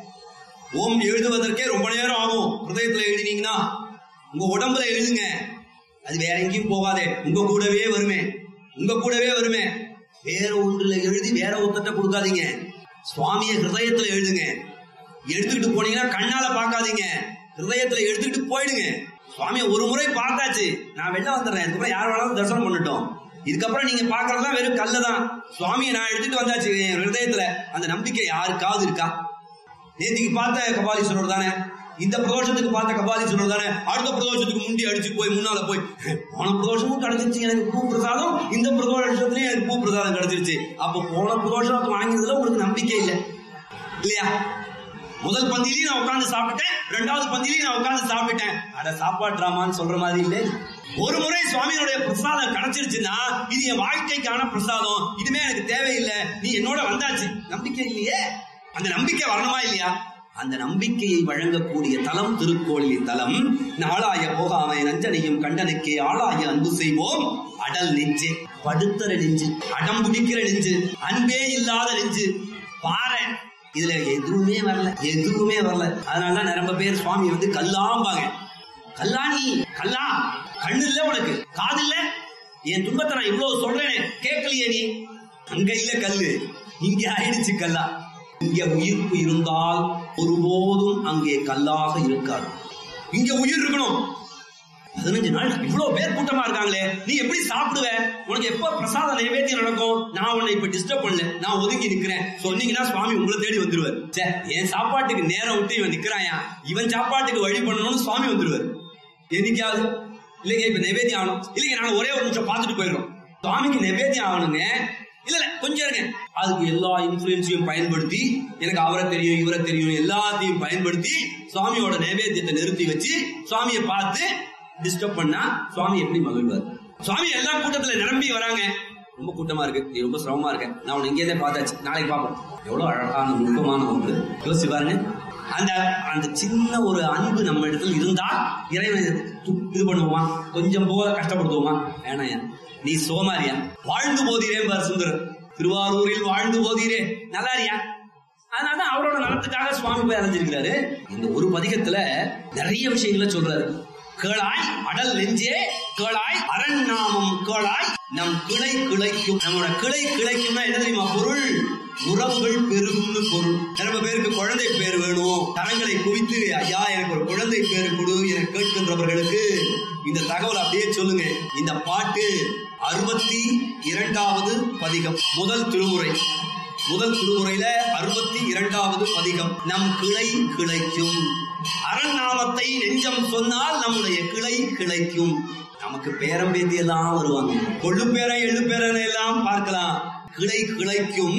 ஓம் எழுதுவதற்கே ரொம்ப நேரம் ஆகும் ஹிருதயத்துல எழுதினீங்கன்னா உங்க உடம்புல எழுதுங்க அது வேற எங்கேயும் போகாதே உங்க கூடவே வருமே உங்க கூடவே வருமே வேற ஒன்றுல எழுதி வேற ஒருத்தட்ட கொடுக்காதீங்க சுவாமிய ஹிருதயத்துல எழுதுங்க எடுத்துக்கிட்டு போனீங்கன்னா கண்ணால பார்க்காதீங்க ஹிருதயத்துல எடுத்துக்கிட்டு போயிடுங்க சுவாமியை ஒரு முறை பார்த்தாச்சு நான் வெளில வந்துடுறேன் இதுக்கப்புறம் யார் வேணாலும் தரிசனம் பண்ணட்டும் இதுக்கப்புறம் நீங்க பாக்குறதுலாம் வெறும் கல்லு தான் சுவாமியை நான் எடுத்துட்டு வந்தாச்சு என் ஹிருதயத்துல அந்த நம்பிக்கை யாருக்காவது இருக்கா நேத்திக்கு பார்த்த கபாலீஸ்வரர் தானே இந்த பிரதோஷத்துக்கு பார்த்த கபாலீஸ்வரர் தானே அடுத்த பிரதோஷத்துக்கு முண்டி அடிச்சு போய் முன்னால போய் போன பிரதோஷமும் கிடைச்சிருச்சு எனக்கு பூ பிரசாதம் இந்த பிரதோஷத்துலயும் எனக்கு பூ பிரசாதம் கிடைச்சிருச்சு அப்ப போன பிரதோஷம் வாங்கினதுல உங்களுக்கு நம்பிக்கை இல்லை இல்லையா முதல் பந்திலையும் நான் உட்கார்ந்து சாப்பிட்டேன் ரெண்டாவது பந்திலையும் நான் உட்கார்ந்து சாப்பிட்டேன் அட சாப்பாடுறாமான்னு சொல்ற மாதிரி இல்லை ஒரு முறை சுவாமியினுடைய பிரசாதம் கிடைச்சிருச்சுன்னா இது என் வாழ்க்கைக்கான பிரசாதம் இதுமே எனக்கு தேவையில்லை நீ என்னோட வந்தாச்சு நம்பிக்கை இல்லையே அந்த நம்பிக்கை வரணுமா இல்லையா அந்த நம்பிக்கையை வழங்கக்கூடிய தலம் திருக்கோளில் தலம் நாளாய போகாமை நஞ்சனையும் கண்டனுக்கே ஆளாய அன்பு செய்வோம் அடல் நெஞ்சு படுத்தர நெஞ்சு அடம் பிடிக்கிற நெஞ்சு அன்பே இல்லாத நெஞ்சு பாறை இதுல எதுவுமே வரல எதுவுமே வரல அதனால நிரம்ப பேர் சுவாமி வந்து கல்லாம்பாங்க கல்லா நீ கல்லா கண்ணு இல்ல உனக்கு காது இல்ல என் துன்பத்தை நான் இவ்வளவு சொல்றேனே கேட்கலையே நீ அங்க இல்ல கல்லு இங்க ஆயிடுச்சு கல்லா இங்க உயிர்ப்பு இருந்தால் ஒருபோதும் அங்கே கல்லாக இருக்காது இங்க உயிர் இருக்கணும் பதினஞ்சு நாள் இவ்வளவு பேர் கூட்டமா இருக்காங்களே நீ எப்படி சாப்பிடுவ உனக்கு எப்ப பிரசாத நைவேத்தியம் நடக்கும் நான் உன்னை இப்ப டிஸ்டர்ப் பண்ணல நான் ஒதுங்கி நிக்கிறேன் சொன்னீங்கன்னா சுவாமி உங்களை தேடி வந்துருவார் சே என் சாப்பாட்டுக்கு நேரம் விட்டு இவன் நிக்கிறாயா இவன் சாப்பாட்டுக்கு வழி பண்ணணும்னு சுவாமி வந்துருவார் என்னைக்காவது இல்லைங்க இப்ப நைவேத்தியம் ஆகணும் இல்லைங்க நான் ஒரே ஒரு நிமிஷம் பார்த்துட்டு போயிடும் சுவாமிக்கு நைவேத்தியம் ஆகணுங்க இல்ல இல்ல கொஞ்சம் இருங்க அதுக்கு எல்லா இன்ஃபுளுன்ஸையும் பயன்படுத்தி எனக்கு அவரை தெரியும் இவரை தெரியும் எல்லாத்தையும் பயன்படுத்தி சுவாமியோட நைவேத்தியத்தை நிறுத்தி வச்சு சுவாமியை பார்த்து டிஸ்டர்ப் பண்ணா சுவாமி எப்படி மகிழ்வார் சுவாமி எல்லா கூட்டத்துல நிரம்பி வராங்க ரொம்ப கூட்டமா இருக்கு நீ ரொம்ப சிரமமா இருக்க நான் உன்னை இங்கே பார்த்தாச்சு நாளைக்கு பார்ப்போம் எவ்வளவு அழகான நுட்பமான ஒன்று யோசிச்சு பாருங்க அந்த அந்த சின்ன ஒரு அன்பு நம்ம இடத்துல இருந்தா இறைவன் து- இது பண்ணுவோமா கொஞ்சம் போல கஷ்டப்படுத்துவோமா வேணாயா நீ சோமாரியா வாழ்ந்து போதீரே பார் சுந்தரர் திருவாரூரில் வாழ்ந்து போதீரே நல்லாரியா அதனால அவரோட நலத்துக்காக சுவாமி போய் அலைஞ்சிருக்கிறாரு இந்த ஒரு பதிகத்துல நிறைய விஷயங்களை சொல்றாரு கேளாய் அடல் நெஞ்சே கேளாய் அரண் நாமம் கேளாய் நம் கிளை கிளைக்கும் நம்மளோட கிளை கிளைக்கும்னா என்ன தெரியுமா பொருள் உறவுகள் பெருகும்னு பொருள் நிறைய பேருக்கு குழந்தை பேர் வேணும் கரங்களை குவித்து ஐயா எனக்கு ஒரு குழந்தை பேர் கொடு என கேட்கின்றவர்களுக்கு இந்த தகவல் அப்படியே சொல்லுங்க இந்த பாட்டு அறுபத்தி இரண்டாவது பதிகம் முதல் திருமுறை முதல் திருமுறையில அறுபத்தி இரண்டாவது பதிகம் நம் கிளை கிளைக்கும் அரண்நாமத்தை நெஞ்சம் சொன்னால் நம்முடைய கிளை கிளைக்கும் நமக்கு பேரம் பேத்தி எல்லாம் வருவாங்க கொள்ளு பேரை எழு பேரனை எல்லாம் பார்க்கலாம் கிளை கிளைக்கும்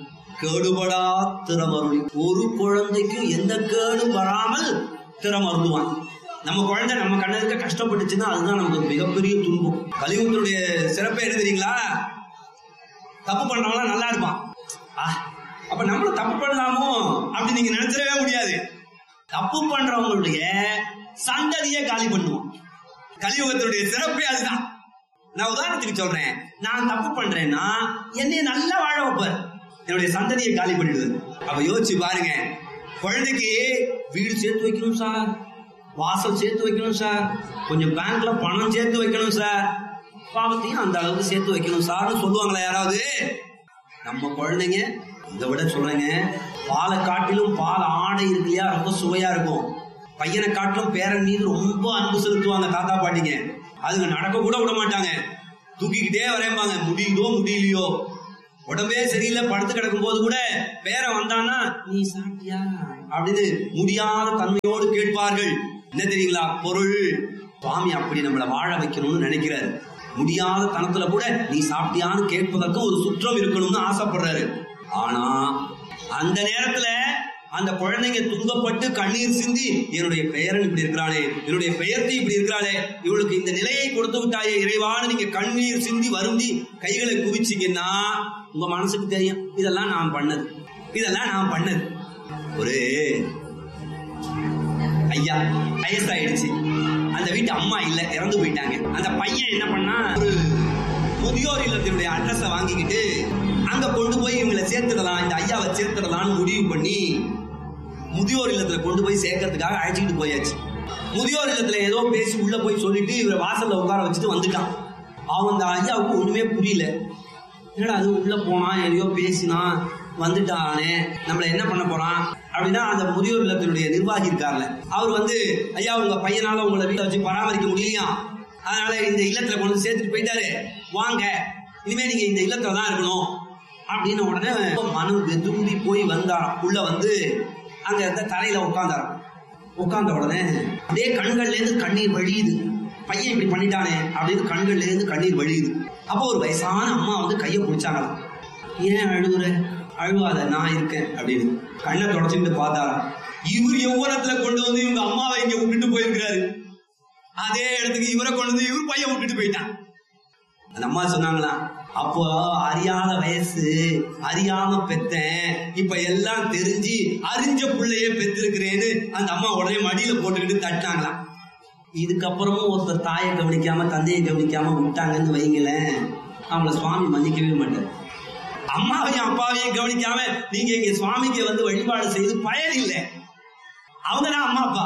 கேடுபடா திறமருளி ஒரு குழந்தைக்கும் எந்த கேடும் வராமல் திறமருளுவான் நம்ம குழந்தை நம்ம கண்ணனுக்கு கஷ்டப்பட்டுச்சுன்னா அதுதான் நமக்கு ஒரு மிகப்பெரிய துன்பம் கலியுகத்தினுடைய சிறப்பை என்ன தெரியுங்களா தப்பு பண்றவங்க நல்லா இருப்பான் ஆ, அப்ப நம்மளும் தப்பு பண்ணலாமோ அப்படி நீங்க நினைச்சிடவே முடியாது தப்பு பண்றவங்களுடைய சந்ததியை காலி பண்ணுவோம் கலியுகத்தினுடைய சிறப்பே அதுதான் நான் உதாரணத்துக்கு சொல்றேன் நான் தப்பு பண்றேன்னா என்னைய நல்லா வாழ வைப்பார் என்னுடைய சந்ததியை காலி பண்ணிடுவார் அப்ப யோசிச்சு பாருங்க குழந்தைக்கு வீடு சேர்த்து வைக்கணும் சார் வாசல் சேர்த்து வைக்கணும் சார் கொஞ்சம் பேங்க்ல பணம் சேர்த்து வைக்கணும் சார் பாவத்தையும் அந்த அளவுக்கு சேர்த்து வைக்கணும் சார்னு சொல்லுவாங்களா யாராவது நம்ம குழந்தைங்க இதை விட சொல்றேங்க பாலை காட்டிலும் பால் ஆடை இருக்கு இல்லையா ரொம்ப சுவையா இருக்கும் பையனை காட்டிலும் பேரன் மீது ரொம்ப அன்பு செலுத்துவாங்க தாத்தா பாட்டிங்க அதுங்க நடக்க கூட விட மாட்டாங்க தூக்கிக்கிட்டே வரேம்பாங்க முடியுதோ முடியலையோ உடம்பே சரியில்லை படுத்து கிடக்கும் போது கூட பேர வந்தானா நீ சாப்பிட்டியா அப்படின்னு முடியாத தன்மையோடு கேட்பார்கள் என்ன தெரியுங்களா பொருள் சுவாமி அப்படி நம்மளை வாழ வைக்கணும்னு நினைக்கிறாரு முடியாத தனத்துல கூட நீ சாப்பிட்டியான்னு கேட்பதற்கு ஒரு சுற்றம் இருக்கணும்னு ஆசைப்படுறாரு ஆனா அந்த நேரத்துல அந்த குழந்தைங்க துன்பப்பட்டு கண்ணீர் சிந்தி என்னுடைய பெயரன் இப்படி இருக்கிறாளே என்னுடைய பெயர்த்தி இப்படி இருக்கிறாளே இவளுக்கு இந்த நிலையை கொடுத்து விட்டாயே இறைவான்னு நீங்க கண்ணீர் சிந்தி வருந்தி கைகளை குவிச்சிங்கன்னா உங்க மனசுக்கு தெரியும் இதெல்லாம் நான் பண்ணது இதெல்லாம் நான் பண்ணது ஒரு ஐயா வயசாயிடுச்சு அந்த வீட்டு அம்மா இல்ல இறந்து போயிட்டாங்க அந்த பையன் என்ன பண்ணா ஒரு முதியோர் இல்லத்தினுடைய அட்ரஸ வாங்கிக்கிட்டு அங்க கொண்டு போய் இவங்களை சேர்த்துடலாம் இந்த ஐயாவை சேர்த்துடலாம்னு முடிவு பண்ணி முதியோர் இல்லத்துல கொண்டு போய் சேர்க்கறதுக்காக அழைச்சிக்கிட்டு போயாச்சு முதியோர் இல்லத்துல ஏதோ பேசி உள்ள போய் சொல்லிட்டு இவரை வாசல்ல உட்கார வச்சுட்டு வந்துட்டான் அவன் அந்த ஐயாவுக்கு ஒண்ணுமே புரியல என்னடா அது உள்ள போனா எதையோ பேசினா வந்துட்டானே நம்மள என்ன பண்ண போறான் அப்படின்னா அந்த முதியோர் இல்லத்தினுடைய நிர்வாகி இருக்கார்ல அவர் வந்து ஐயா உங்க பையனால உங்களை வீட்டை வச்சு பராமரிக்க முடியலையா அதனால இந்த இல்லத்துல கொண்டு வந்து சேர்த்துட்டு போயிட்டாரு வாங்க இனிமே நீங்க இந்த இல்லத்துல தான் இருக்கணும் அப்படின்னு உடனே மனம் வெதும்பி போய் வந்தாராம் உள்ள வந்து அங்க இருந்த தரையில உட்காந்தாராம் உட்கார்ந்த உடனே அப்படியே கண்கள்ல இருந்து கண்ணீர் வழியுது பையன் இப்படி பண்ணிட்டானே அப்படின்னு கண்கள்ல இருந்து கண்ணீர் வழியுது அப்போ ஒரு வயசான அம்மா வந்து கையை பிடிச்சாங்களாம் ஏன் அழுகுற அழுவாத நான் இருக்கேன் அப்படின்னு கண்ணை தொடச்சிட்டு பார்த்தாராம் இவர் எவ்வளத்துல கொண்டு வந்து இவங்க அம்மாவை இங்க விட்டுட்டு போயிருக்கிறாரு அதே இடத்துக்கு இவரை கொண்டு வந்து இவர் பையன் விட்டுட்டு போயிட்டான் அந்த அம்மா சொன்னாங்களா அப்போ அறியாத வயசு அறியாம பெத்தேன் இப்ப எல்லாம் தெரிஞ்சு அறிஞ்ச புள்ளைய பெற்றிருக்கிறேன்னு அந்த அம்மா உடனே மடியில போட்டுக்கிட்டு தட்டினாங்களாம் இதுக்கப்புறமும் ஒருத்தர் தாயை கவனிக்காம தந்தையை கவனிக்காம விட்டாங்கன்னு வைங்களேன் அவங்கள சுவாமி மன்னிக்கவே மாட்டார் அம்மாவையும் அப்பாவையும் கவனிக்காம நீங்க இங்க சுவாமிக்கு வந்து வழிபாடு செய்து பயன் இல்லை அவங்க தான் அம்மா அப்பா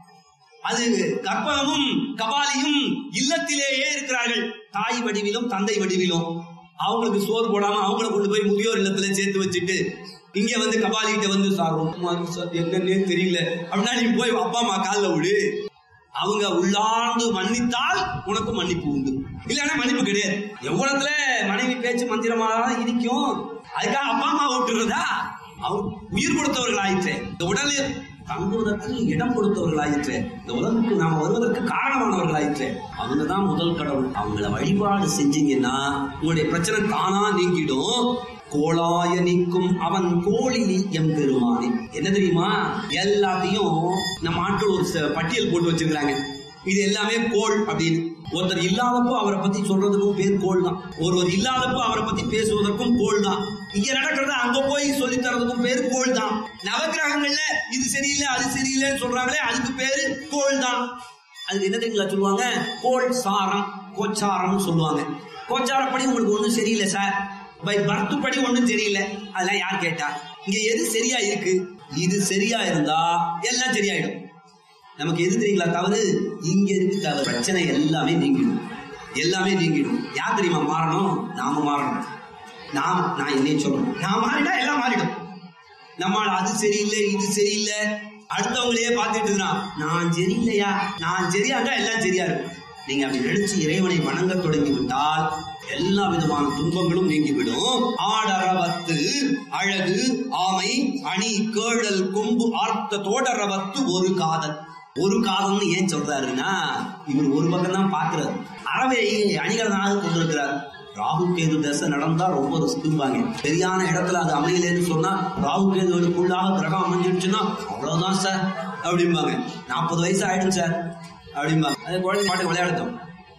அது கற்பகமும் கபாலியும் இல்லத்திலேயே இருக்கிறார்கள் தாய் வடிவிலும் தந்தை வடிவிலும் அவங்களுக்கு சோறு போடாம அவங்கள கொண்டு போய் முதியோர் இல்லத்துல சேர்த்து வச்சுட்டு இங்க வந்து கபாலிகிட்ட வந்து சார் ரொம்ப சார் என்னன்னே தெரியல அப்படின்னா நீ போய் அப்பா அம்மா காலில் விடு அவங்க உள்ளார்ந்து மன்னித்தால் உனக்கு மன்னிப்பு உண்டு இல்லைன்னா மன்னிப்பு கிடையாது எவ்வளவுல மனைவி பேச்சு மந்திரமா இருக்கும் அதுக்காக அப்பா அம்மா விட்டுறதா அவர் உயிர் கொடுத்தவர்கள் ஆயிற்று இந்த உடலில் தங்குவதற்கு இடம் கொடுத்தவர்கள் ஆயிற்று இந்த உலகத்துக்கு நாம வருவதற்கு காரணமானவர்கள் ஆயிற்று அவங்க தான் முதல் கடவுள் அவங்கள வழிபாடு செஞ்சீங்கன்னா உங்களுடைய பிரச்சனை தானா நீங்கிடும் கோளாய நிற்கும் அவன் கோழிலி எம் பெருமானே என்ன தெரியுமா எல்லாத்தையும் நம்ம ஆட்கள் ஒரு ச- பட்டியல் போட்டு வச்சிருக்காங்க இது எல்லாமே கோள் அப்படின்னு ஒருத்தர் இல்லாதப்போ அவரை பத்தி சொல்றதுக்கும் பேர் கோள் தான் ஒருவர் இல்லாதப்போ அவரை பத்தி பேசுவதற்கும் கோள் தான் இங்க நடக்கிறத அங்க போய் சொல்லி தரதுக்கும் பேர் கோள் தான் நவகிரகங்கள்ல இது சரியில்லை அது சரியில்லைன்னு சொல்றாங்களே அதுக்கு பேரு கோள் தான் அதுக்கு என்ன தெரியுங்களா சொல்லுவாங்க கோள் சாரம் கோச்சாரம்னு சொல்லுவாங்க கோச்சாரப்படி உங்களுக்கு ஒண்ணும் சரியில்லை சார் பை பர்த் படி ஒண்ணும் தெரியல அதெல்லாம் யார் கேட்டா இங்க எது சரியா இருக்கு இது சரியா இருந்தா எல்லாம் சரியாயிடும் நமக்கு எது தெரியுங்களா தவறு இங்க இருக்கு தவறு பிரச்சனை எல்லாமே நீங்கிடும் எல்லாமே நீங்கிடும் யார் தெரியுமா மாறணும் நாம மாறணும் நாம் நான் என்னையும் சொல்லணும் நான் மாறிட்டா எல்லாம் மாறிடும் நம்மால் அது சரியில்லை இது சரியில்லை அடுத்தவங்களையே பார்த்துட்டு இருக்கிறான் நான் சரியில்லையா நான் சரியா இருந்தா எல்லாம் சரியா இருக்கும் நீங்க அப்படி நினைச்சு இறைவனை வணங்க தொடங்கி விட்டால் எல்லா விதமான துன்பங்களும் நீங்கிவிடும் ஆடரவத்து அழகு ஆமை அணி கேழல் கொம்பு ஆர்த்த தோடரவத்து ஒரு காதல் ஒரு காதல்னு ஏன் சொல்றாருன்னா இவர் ஒரு பக்கம் தான் பாக்குறாரு அறவை அணிகலனாக கொண்டிருக்கிறார் ராகு கேது தசை நடந்தா ரொம்ப ரிஸ்க்கும்பாங்க சரியான இடத்துல அது அமையலன்னு சொன்னா ராகு கேதுகளுக்குள்ளாக கிரகம் அமைஞ்சிடுச்சுன்னா அவ்வளவுதான் சார் அப்படிம்பாங்க நாற்பது வயசு ஆயிடும் சார் அப்படிம்பாங்க அது குழந்தை பாட்டு விளையாடட்டும்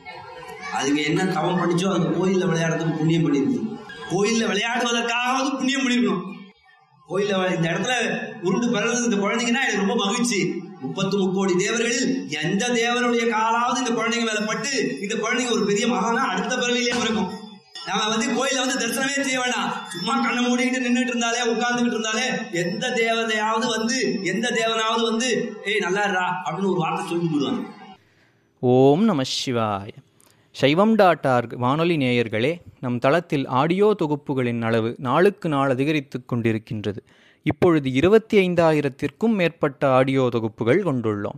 அதுங்க என்ன தவம் பண்ணிச்சோ அது கோயில்ல விளையாடுறதுக்கு புண்ணியம் பண்ணிருக்கு கோயில்ல விளையாடுவதற்காகவது புண்ணியம் பண்ணிருக்கணும் கோயில்ல வ- இந்த இடத்துல உருண்டு பிறகு இந்த குழந்தைங்கன்னா எனக்கு ரொம்ப மகிழ்ச்சி முப்பத்து முக்கோடி தேவர்களில் எந்த தேவருடைய காலாவது இந்த குழந்தைங்க மேல பட்டு இந்த குழந்தைங்க ஒரு பெரிய மகானா அடுத்த பிறவிலேயே பிறக்கும் நாம வந்து கோயில வந்து தரிசனமே செய்ய வேண்டாம் சும்மா கண்ணை மூடிக்கிட்டு நின்றுட்டு இருந்தாலே உட்கார்ந்துகிட்டு இருந்தாலே எந்த தேவதையாவது வந்து எந்த தேவனாவது வந்து ஏய் நல்லா இருடா அப்படின்னு ஒரு வார்த்தை சொல்லிட்டு போடுவாங்க ஓம் நம சிவாய சைவம் டாட் ஆர்க் வானொலி நேயர்களே நம் தளத்தில் ஆடியோ தொகுப்புகளின் அளவு நாளுக்கு நாள் அதிகரித்து கொண்டிருக்கின்றது இப்பொழுது இருபத்தி ஐந்தாயிரத்திற்கும் மேற்பட்ட ஆடியோ தொகுப்புகள் கொண்டுள்ளோம்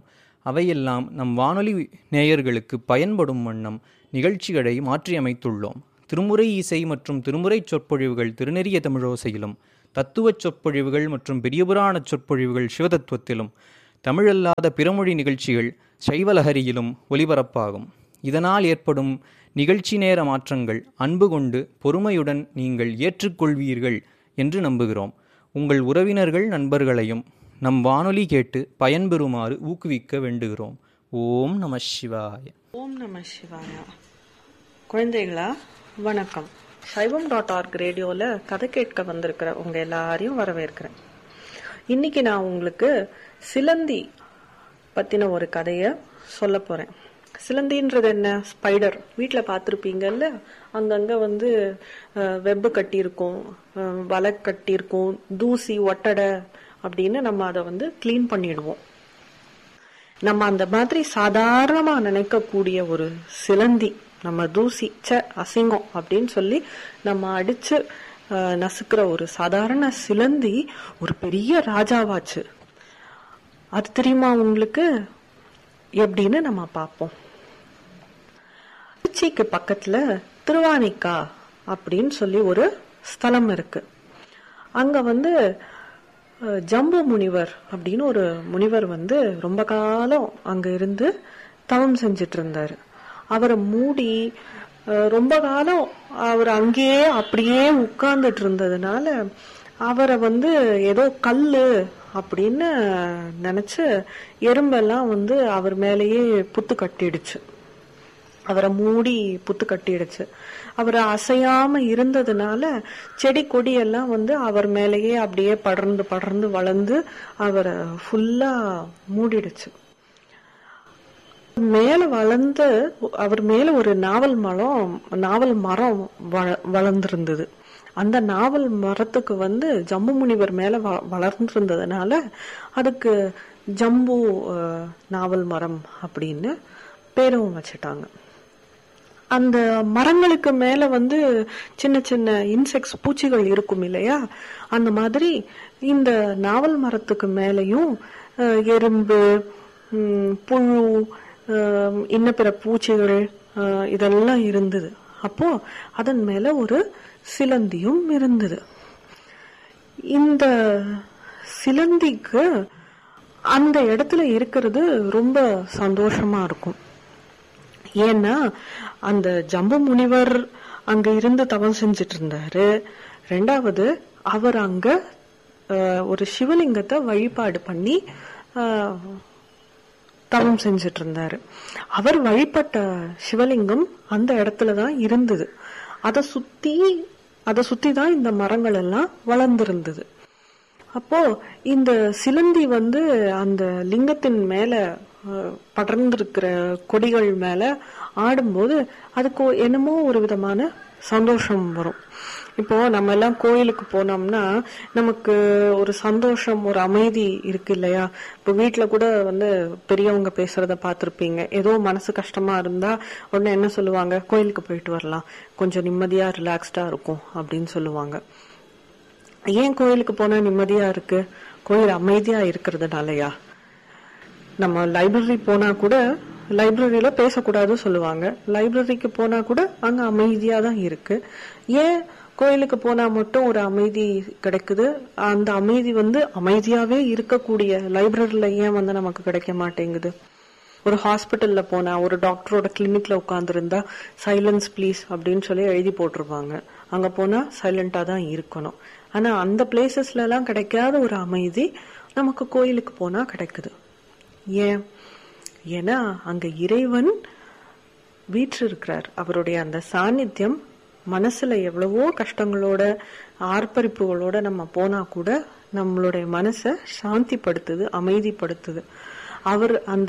அவையெல்லாம் நம் வானொலி நேயர்களுக்கு பயன்படும் வண்ணம் நிகழ்ச்சிகளை மாற்றியமைத்துள்ளோம் திருமுறை இசை மற்றும் திருமுறை சொற்பொழிவுகள் திருநெறிய தமிழோசையிலும் தத்துவச் சொற்பொழிவுகள் மற்றும் பெரியபுராண சொற்பொழிவுகள் சிவதத்துவத்திலும் தமிழல்லாத பிறமொழி நிகழ்ச்சிகள் சைவலஹரியிலும் ஒலிபரப்பாகும் இதனால் ஏற்படும் நிகழ்ச்சி நேர மாற்றங்கள் அன்பு கொண்டு பொறுமையுடன் நீங்கள் ஏற்றுக்கொள்வீர்கள் என்று நம்புகிறோம் உங்கள் உறவினர்கள் நண்பர்களையும் நம் வானொலி கேட்டு பயன்பெறுமாறு ஊக்குவிக்க வேண்டுகிறோம் ஓம் நம சிவாய ஓம் நம சிவாயா குழந்தைகளா வணக்கம் சைவம் டாட் ஆர்க் ரேடியோவில் கதை கேட்க வந்திருக்கிற உங்க எல்லாரையும் வரவேற்கிறேன் இன்னைக்கு நான் உங்களுக்கு சிலந்தி பத்தின ஒரு கதையை சொல்ல போறேன் சிலந்தின்றது என்ன ஸ்பைடர் வீட்டில் பார்த்துருப்பீங்கல்ல அங்கங்கே வந்து வெப்பு கட்டியிருக்கும் அஹ், வலை கட்டியிருக்கும் தூசி ஒட்டடை அப்படின்னு நம்ம அதை வந்து க்ளீன் பண்ணிடுவோம் நம்ம அந்த மாதிரி சாதாரணமா நினைக்கக்கூடிய ஒரு சிலந்தி நம்ம தூசி ச்ச அசிங்கம் அப்படின்னு சொல்லி நம்ம அடிச்சு அஹ், நசுக்கிற ஒரு சாதாரண சிலந்தி ஒரு பெரிய ராஜாவாச்சு அது தெரியுமா உங்களுக்கு எப்படின்னு நம்ம பார்ப்போம் திருச்சிக்கு பக்கத்துல திருவானிக்கா அப்படின்னு சொல்லி ஒரு ஸ்தலம் இருக்கு அங்க வந்து அஹ், ஜம்பு முனிவர் அப்படின்னு ஒரு முனிவர் வந்து ரொம்ப காலம் அங்க இருந்து தவம் செஞ்சிட்டு இருந்தாரு அவரை மூடி அஹ், ரொம்ப காலம் அவர் அங்கேயே அப்படியே உட்கார்ந்துட்டு இருந்ததுனால அவரை வந்து ஏதோ கல்லு அப்படின்னு நினைச்சு எறும்பெல்லாம் வந்து அவர் மேலேயே புத்து கட்டிடுச்சு அவரை மூடி புத்து கட்டிடுச்சு அவர் அசையாம இருந்ததுனால செடி கொடி எல்லாம் வந்து அவர் மேலேயே அப்படியே படர்ந்து படர்ந்து வளர்ந்து அவரை ஃபுல்லா மூடிடுச்சு மேல வளர்ந்து அவர் மேல ஒரு நாவல் மரம் நாவல் மரம் வள- வளர்ந்திருந்தது அந்த நாவல் மரத்துக்கு வந்து ஜம்பு முனிவர் மேல வ- வளர்ந்திருந்ததுனால அதுக்கு ஜம்பு அஹ், நாவல் மரம் அப்படின்னு பேரும் வச்சுட்டாங்க அந்த மரங்களுக்கு மேல வந்து சின்ன சின்ன இன்செக்ட்ஸ் பூச்சிகள் இருக்கும் இல்லையா அந்த மாதிரி இந்த நாவல் மரத்துக்கு மேலயும் அஹ், எறும்பு ம், புழு அஹ், இன்ன பிற பூச்சிகள் அஹ், இதெல்லாம் இருந்தது அப்போ அதன் மேல ஒரு சிலந்தியும் இருந்தது இந்த சிலந்திக்கு அந்த இடத்துல இருக்கிறது ரொம்ப சந்தோஷமா இருக்கும் ஏன்னா அந்த ஜம்பு முனிவர் அங்க இருந்து தவம் செஞ்சுட்டு இருந்தாரு ரெண்டாவது அவர் அங்க அஹ், ஒரு சிவலிங்கத்தை வழிபாடு பண்ணி அஹ், தவம் செஞ்சுட்டு இருந்தாரு அவர் வழிபட்ட சிவலிங்கம் அந்த இடத்துல தான் இருந்தது அதை சுத்தி அதை சுத்தி தான் இந்த மரங்கள் எல்லாம் வளர்ந்திருந்தது அப்போ இந்த சிலந்தி வந்து அந்த லிங்கத்தின் மேல அஹ், படர்ந்திருக்கிற கொடிகள் மேல ஆடும்போது அதுக்கு என்னமோ ஒரு விதமான சந்தோஷம் வரும் இப்போ நம்ம எல்லாம் கோயிலுக்கு போனோம்னா நமக்கு ஒரு சந்தோஷம் ஒரு அமைதி இருக்கு இல்லையா இப்போ வீட்ல கூட வந்து பெரியவங்க பேசுறத பார்த்திருப்பீங்க ஏதோ மனசு கஷ்டமா இருந்தா உடனே என்ன சொல்லுவாங்க கோயிலுக்கு போயிட்டு வரலாம் கொஞ்சம் நிம்மதியா ரிலாக்ஸ்டா இருக்கும் அப்படின்னு சொல்லுவாங்க ஏன் கோயிலுக்கு போனா நிம்மதியா இருக்கு கோயில் அமைதியா இருக்கிறதுனாலயா நம்ம லைப்ரரி போனா கூட லைப்ரரியில பேசக்கூடாது சொல்லுவாங்க லைப்ரரிக்கு போனா கூட அங்க அமைதியா தான் இருக்கு ஏன் கோயிலுக்கு போனா மட்டும் ஒரு அமைதி கிடைக்குது அந்த அமைதி வந்து அமைதியாவே இருக்கக்கூடிய லைப்ரரியில ஏன் வந்து நமக்கு கிடைக்க மாட்டேங்குது ஒரு ஹாஸ்பிட்டல்ல போனா ஒரு டாக்டரோட கிளினிக்ல உட்கார்ந்துருந்தா சைலன்ஸ் ப்ளீஸ் அப்படின்னு சொல்லி எழுதி போட்டிருப்பாங்க அங்க போனா சைலண்டா தான் இருக்கணும் ஆனா அந்த பிளேசஸ்ல எல்லாம் கிடைக்காத ஒரு அமைதி நமக்கு கோயிலுக்கு போனா கிடைக்குது ஏன் ஏன்னா அங்க இறைவன் வீற்றிருக்கிறார் அவருடைய அந்த சாநித்தியம் மனசுல எவ்வளவோ கஷ்டங்களோட ஆர்ப்பரிப்புகளோட நம்ம போனா கூட நம்மளுடைய மனசை சாந்திப்படுத்துது அமைதிப்படுத்துது அவர் அந்த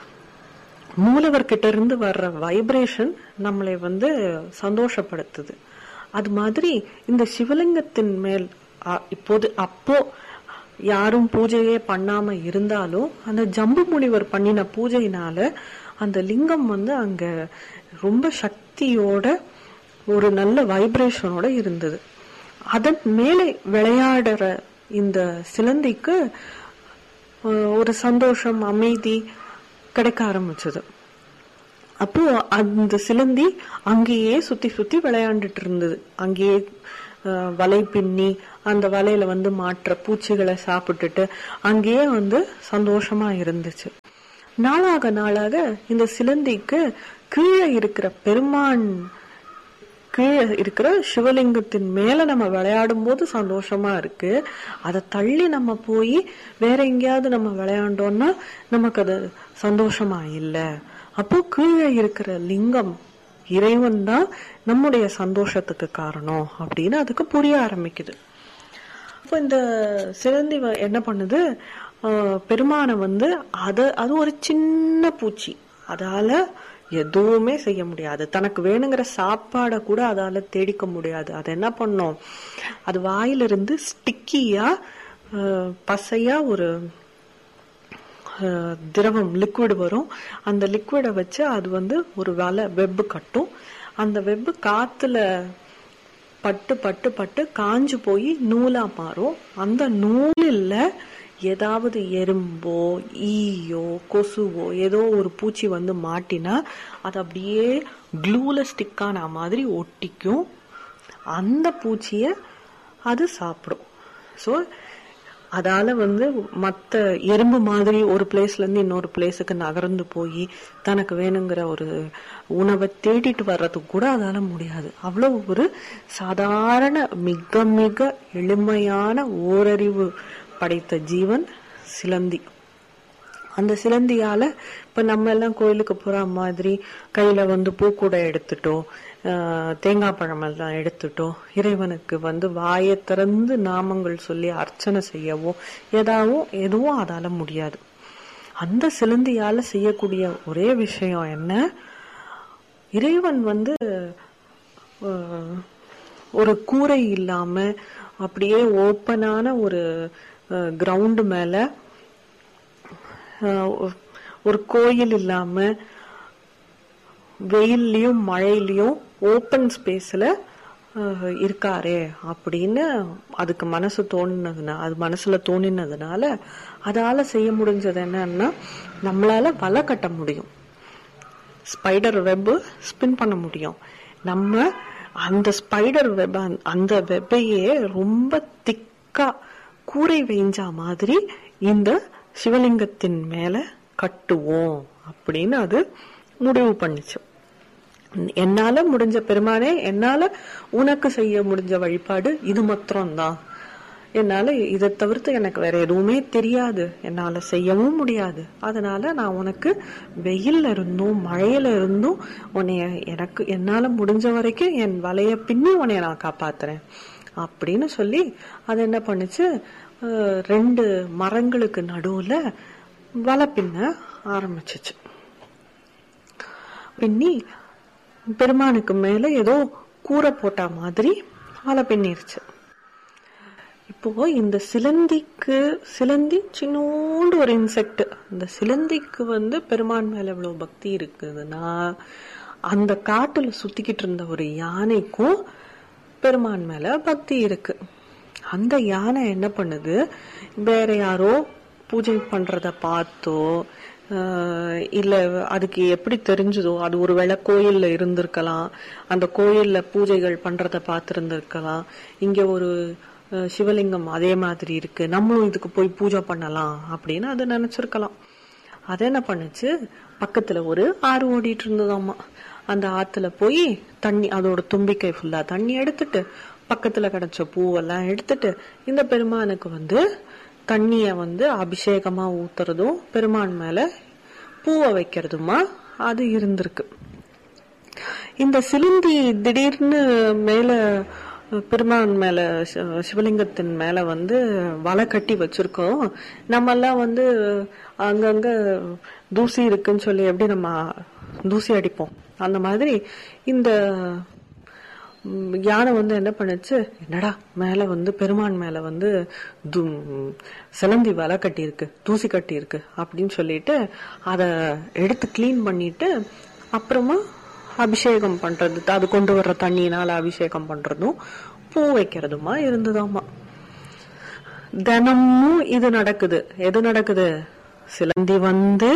மூலவர் கிட்ட இருந்து வர்ற வைப்ரேஷன் நம்மளை வந்து சந்தோஷப்படுத்துது அது மாதிரி இந்த சிவலிங்கத்தின் மேல் அ- இப்போது அப்போ யாரும் பூஜையே பண்ணாம இருந்தாலும் அந்த ஜம்பு முனிவர் பண்ணின பூஜையினால அந்த லிங்கம் வந்து அங்க ரொம்ப சக்தியோட ஒரு நல்ல வைப்ரேஷனோட இருந்தது அதன் மேலே விளையாடுற இந்த சிலந்திக்கு அஹ், ஒரு சந்தோஷம் அமைதி கிடைக்க ஆரம்பிச்சது அப்போ அந்த சிலந்தி அங்கேயே சுத்தி சுத்தி விளையாண்டுட்டு இருந்தது அங்கேயே அஹ், வலை பின்னி அந்த வலையில வந்து மாற்ற பூச்சிகளை சாப்பிட்டுட்டு அங்கேயே வந்து சந்தோஷமா இருந்துச்சு நாளாக நாளாக இந்த சிலந்திக்கு கீழே இருக்கிற பெருமான் கீழே இருக்கிற சிவலிங்கத்தின் மேல நம்ம விளையாடும் போது சந்தோஷமா இருக்கு அதை தள்ளி நம்ம போய் வேற எங்கேயாவது நம்ம விளையாண்டோம்னா நமக்கு அது சந்தோஷமா இல்ல அப்போ கீழே இருக்கிற லிங்கம் இறைவன் தான் நம்முடைய சந்தோஷத்துக்கு காரணம் அப்படின்னு அதுக்கு புரிய ஆரம்பிக்குது அப்போ இந்த சிலந்தி வ- என்ன பண்ணுது ஆஹ், பெருமானை வந்து அத அது ஒரு சின்ன பூச்சி அதால எதுவுமே செய்ய முடியாது தனக்கு வேணுங்கிற சாப்பாடை கூட அதால தேடிக்க முடியாது அது என்ன பண்ணும் அது வாயிலிருந்து ஸ்டிக்கியா பசையா ஒரு அஹ், திரவம் லிக்விட் வரும் அந்த லிக்விடை வச்சு அது வந்து ஒரு வலை வெப் கட்டும் அந்த வெப் காத்துல பட்டு பட்டு பட்டு காஞ்சு போய் நூலா மாறும் அந்த நூலில் ஏதாவது எறும்போ ஈயோ கொசுவோ ஏதோ ஒரு பூச்சி வந்து மாட்டினா அது அப்படியே க்ளூல ஸ்டிக் ஆன மாதிரி ஒட்டிக்கும் அந்த பூச்சிய அது சாப்பிடும் ஸோ அதால வந்து மத்த எறும்பு மாதிரி ஒரு பிளேஸ்ல இருந்து இன்னொரு பிளேஸுக்கு நகர்ந்து போய் தனக்கு வேணுங்கிற ஒரு உணவை தேடிட்டு வர்றதுக்கு கூட அதால முடியாது அவ்வளவு ஒரு சாதாரண மிக மிக எளிமையான ஓரறிவு படைத்த ஜீவன் சிலந்தி அந்த சிலந்தியால இப்ப நம்ம எல்லாம் கோயிலுக்கு போற மாதிரி கையில வந்து பூக்கூடை எடுத்துட்டோ ஆஹ், தேங்காய் பழம் எல்லாம் எடுத்துட்டோ இறைவனுக்கு வந்து வாயை திறந்து நாமங்கள் சொல்லி அர்ச்சனை செய்யவோ ஏதாவும் எதுவும் அதால முடியாது அந்த சிலந்தியால செய்யக்கூடிய ஒரே விஷயம் என்ன இறைவன் வந்து ஆஹ், ஒரு கூரை இல்லாம அப்படியே ஓப்பனான ஒரு கிரவுண்டு மேல ஆஹ் ஒ- ஒரு கோயில் இல்லாம வெயில்லயும் மழையிலயும் ஓப்பன் ஸ்பேஸ்ல இருக்காரே அப்படின்னு அதுக்கு மனசு தோணினதுனா அது மனசுல தோணினதுனால அதால செய்ய முடிஞ்சது என்னன்னா நம்மளால வலை கட்ட முடியும் ஸ்பைடர் வெப் ஸ்பின் பண்ண முடியும் நம்ம அந்த ஸ்பைடர் வெப் அந்த வெப்பையே ரொம்ப திக்கா கூரை வேஞ்சா மாதிரி இந்த சிவலிங்கத்தின் மேல கட்டுவோம் அப்படின்னு அது முடிவு பண்ணுச்சு என்னால முடிஞ்ச பெருமானே என்னால உனக்கு செய்ய முடிஞ்ச வழிபாடு இது மாத்திரம்தான் என்னால இதை தவிர்த்து எனக்கு வேற எதுவுமே தெரியாது என்னால செய்யவும் முடியாது அதனால நான் உனக்கு வெயில்ல இருந்தும் மழையில இருந்தும் உன்னைய எனக்கு என்னால முடிஞ்ச வரைக்கும் என் வலைய பின்னி உன்னைய நான் காப்பாத்துறேன் அப்படின்னு சொல்லி அது என்ன பண்ணுச்சு அஹ், ரெண்டு மரங்களுக்கு நடுவுல வலை பின்ன ஆரம்பிச்சுச்சு பின்னி பெருமானுக்கு மேல ஏதோ கூரை போட்ட மாதிரி வலை பின்னிருச்சு இப்போ இந்த சிலந்திக்கு சிலந்தி சின்னோண்டு ஒரு இன்செக்ட் இந்த சிலந்திக்கு வந்து பெருமான் மேல எவ்வளவு பக்தி இருக்குதுன்னா அந்த காட்டுல சுத்திக்கிட்டு இருந்த ஒரு யானைக்கும் பெருமான் மேல பக்தி இருக்கு அந்த யானை என்ன பண்ணுது வேற யாரோ பூஜை பண்றத பார்த்தோ ஆஹ் இல்ல அதுக்கு எப்படி தெரிஞ்சதோ அது ஒருவேளை கோயில்ல இருந்திருக்கலாம் அந்த கோயில்ல பூஜைகள் பண்றத பார்த்திருந்திருக்கலாம் இங்க ஒரு அஹ், சிவலிங்கம் அதே மாதிரி இருக்கு நம்மளும் இதுக்கு போய் பூஜை பண்ணலாம் அப்படின்னு அது நினைச்சிருக்கலாம் அது என்ன பண்ணுச்சு பக்கத்துல ஒரு ஆறு ஓடிட்டு இருந்ததாமா அந்த ஆத்துல போய் தண்ணி அதோட தும்பிக்கை ஃபுல்லா தண்ணி எடுத்துட்டு பக்கத்துல கிடைச்ச பூவெல்லாம் எடுத்துட்டு இந்த பெருமானுக்கு வந்து தண்ணிய வந்து அபிஷேகமா ஊத்துறதும் பெருமான் மேல பூவை வைக்கிறதுமா அது இருந்திருக்கு இந்த சிலிந்தி திடீர்னு மேல பெருமான் மேல சி- சிவலிங்கத்தின் மேல வந்து வலை கட்டி வச்சிருக்கோம் நம்ம எல்லாம் வந்து அங்கங்க தூசி இருக்குன்னு சொல்லி எப்படி நம்ம தூசி அடிப்போம் அந்த மாதிரி இந்த ம், யானை வந்து என்ன பண்ணுச்சு என்னடா மேல வந்து பெருமான் மேல வந்து து- சிலந்தி வலை கட்டி இருக்கு தூசி கட்டி இருக்கு அப்படின்னு சொல்லிட்டு அத எடுத்து க்ளீன் பண்ணிட்டு அப்புறமா அபிஷேகம் பண்றது அது கொண்டு வர்ற தண்ணியினால அபிஷேகம் பண்றதும் பூ வைக்கிறதுமா இருந்ததாமா தினமும் இது நடக்குது எது நடக்குது சிலந்தி வந்து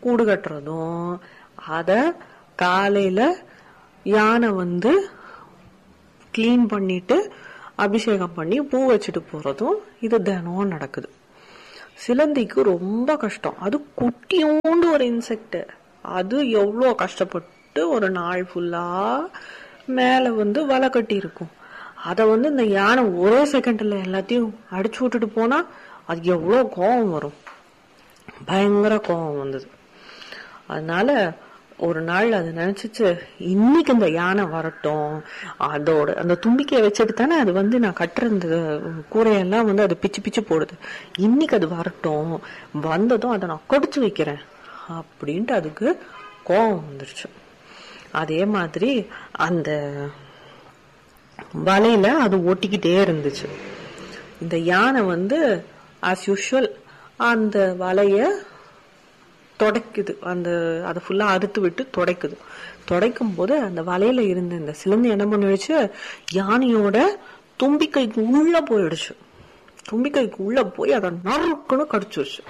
கூடு கட்டுறதும் அத காலையில யானை வந்து க்ளீன் பண்ணிட்டு அபிஷேகம் பண்ணி பூ வச்சுட்டு போறதும் இது தினம் நடக்குது சிலந்திக்கு ரொம்ப கஷ்டம் அது குட்டியோண்டு ஒரு இன்செக்ட் அது எவ்வளோ கஷ்டப்பட்டு ஒரு நாள் ஃபுல்லா மேல வந்து வலை கட்டி இருக்கும் அதை வந்து இந்த யானை ஒரே செகண்ட்ல எல்லாத்தையும் அடிச்சு விட்டுட்டு போனா அது எவ்வளோ கோபம் வரும் பயங்கர கோபம் வந்தது அதனால ஒரு நாள் அது நினைச்சிச்சு இன்னைக்கு இந்த யானை வரட்டும் அதோட அந்த தும்பிக்கையை வச்சுட்டு தானே அது வந்து நான் கட்டுற இந்த கூரையெல்லாம் வந்து அது பிச்சு பிச்சு போடுது இன்னைக்கு அது வரட்டும் வந்ததும் அதை நான் கொடிச்சு வைக்கிறேன் அப்படின்ட்டு அதுக்கு கோபம் வந்துருச்சு அதே மாதிரி அந்த வலையில அது ஒட்டிக்கிட்டே இருந்துச்சு இந்த யானை வந்து ஆஸ் யூஷுவல் அந்த வலைய துடைக்குது அந்த அதை ஃபுல்லா அறுத்து விட்டு துடைக்குது துடைக்கும் போது அந்த வலையில இருந்த இந்த சிலந்தி என்ன பண்ணிடுச்சு யானையோட தும்பிக்கைக்கு உள்ள போயிடுச்சு தும்பிக்கைக்கு உள்ள போய் அதை நறுக்குன்னு கடிச்சிருச்சு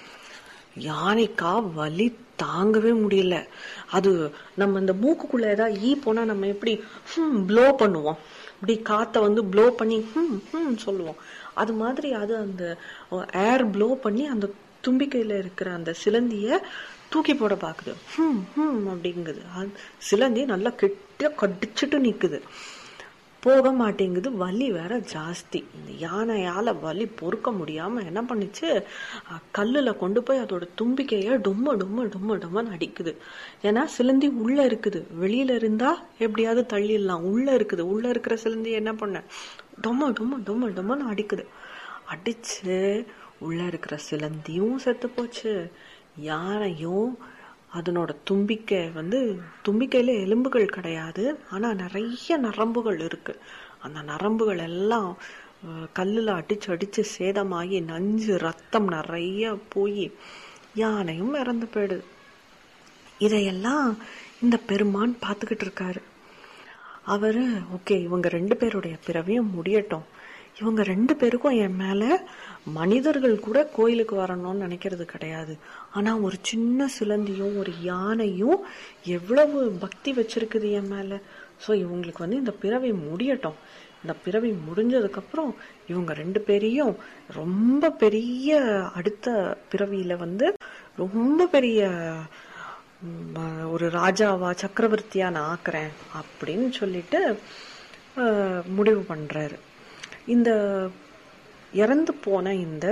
யானைக்கா வலி தாங்கவே முடியல அது நம்ம இந்த மூக்குக்குள்ள ஏதாவது ஈ போனா நம்ம எப்படி ஹம் ப்ளோ பண்ணுவோம் இப்படி காத்த வந்து ப்ளோ பண்ணி ஹம் ஹம் சொல்லுவோம் அது மாதிரி அது அந்த ஏர் ப்ளோ பண்ணி அந்த தும்பிக்கையில இருக்கிற அந்த சிலந்திய தூக்கி போட பாக்குது ஹம் ஹம் அப்படிங்குது அது சிலந்தி நல்லா கெட்டியா கடிச்சிட்டு நிக்குது போக மாட்டேங்குது வலி வேற ஜாஸ்தி இந்த யானையால வலி பொறுக்க முடியாம என்ன பண்ணுச்சு அஹ், கல்லுல கொண்டு போய் அதோட தும்பிக்கைய டொம்ம டொம்ம டொம்ம டொம்மன்னு அடிக்குது ஏன்னா சிலந்தி உள்ள இருக்குது வெளியில இருந்தா எப்படியாவது தள்ளிடலாம் உள்ள இருக்குது உள்ள இருக்கிற சிலந்தி என்ன பண்ண டொம்ம டொம்ம டொம்ம டொம்மன்னு அடிக்குது அடிச்சு உள்ள இருக்கிற சிலந்தியும் செத்து போச்சு யானையும் அதனோட தும்பிக்கை வந்து தும்பிக்கையில எலும்புகள் கிடையாது ஆனா நிறைய நரம்புகள் இருக்கு அந்த நரம்புகள் எல்லாம் அஹ், கல்லுல அடிச்சு அடிச்சு சேதமாகி நஞ்சு ரத்தம் நிறைய போய் யானையும் இறந்து போயிடுது இதையெல்லாம் இந்த பெருமான் பார்த்துக்கிட்டு இருக்காரு அவரு ஓகே இவங்க ரெண்டு பேருடைய பிறவியும் முடியட்டும் இவங்க ரெண்டு பேருக்கும் என் மேல மனிதர்கள் கூட கோயிலுக்கு வரணும்னு நினைக்கிறது கிடையாது ஆனா ஒரு சின்ன சிலந்தியும் ஒரு யானையும் எவ்வளவு பக்தி வச்சிருக்குது என் மேல சோ இவங்களுக்கு வந்து இந்த பிறவி முடியட்டும் இந்த பிறவி முடிஞ்சதுக்கு அப்புறம் இவங்க ரெண்டு பேரையும் ரொம்ப பெரிய அடுத்த பிறவியில வந்து ரொம்ப பெரிய ம், ஒரு ராஜாவா சக்கரவர்த்தியா நான் ஆக்குறேன் அப்படின்னு சொல்லிட்டு அஹ், முடிவு பண்றாரு இந்த இறந்து போன இந்த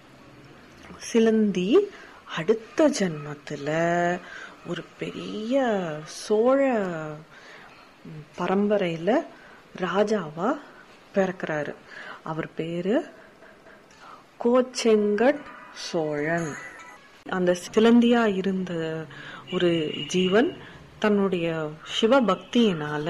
சிலந்தி அடுத்த ஜென்மத்துல ஒரு பெரிய சோழ ம், பரம்பரையில ராஜாவா பிறக்கிறாரு அவர் பேரு கோச்செங்கட் சோழன் அந்த சிலந்தியா இருந்த ஒரு ஜீவன் தன்னுடைய சிவபக்தியினால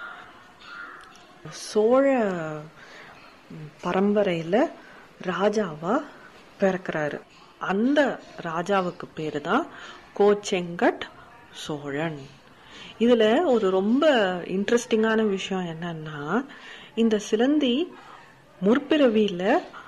சோழ ம், பரம்பரையில ராஜாவா பிறக்கிறாரு அந்த ராஜாவுக்கு பேரு தான் கோச்செங்கட் சோழன் இதுல ஒரு ரொம்ப இன்ட்ரெஸ்டிங்கான விஷயம் என்னன்னா இந்த சிலந்தி முற்பிறவியில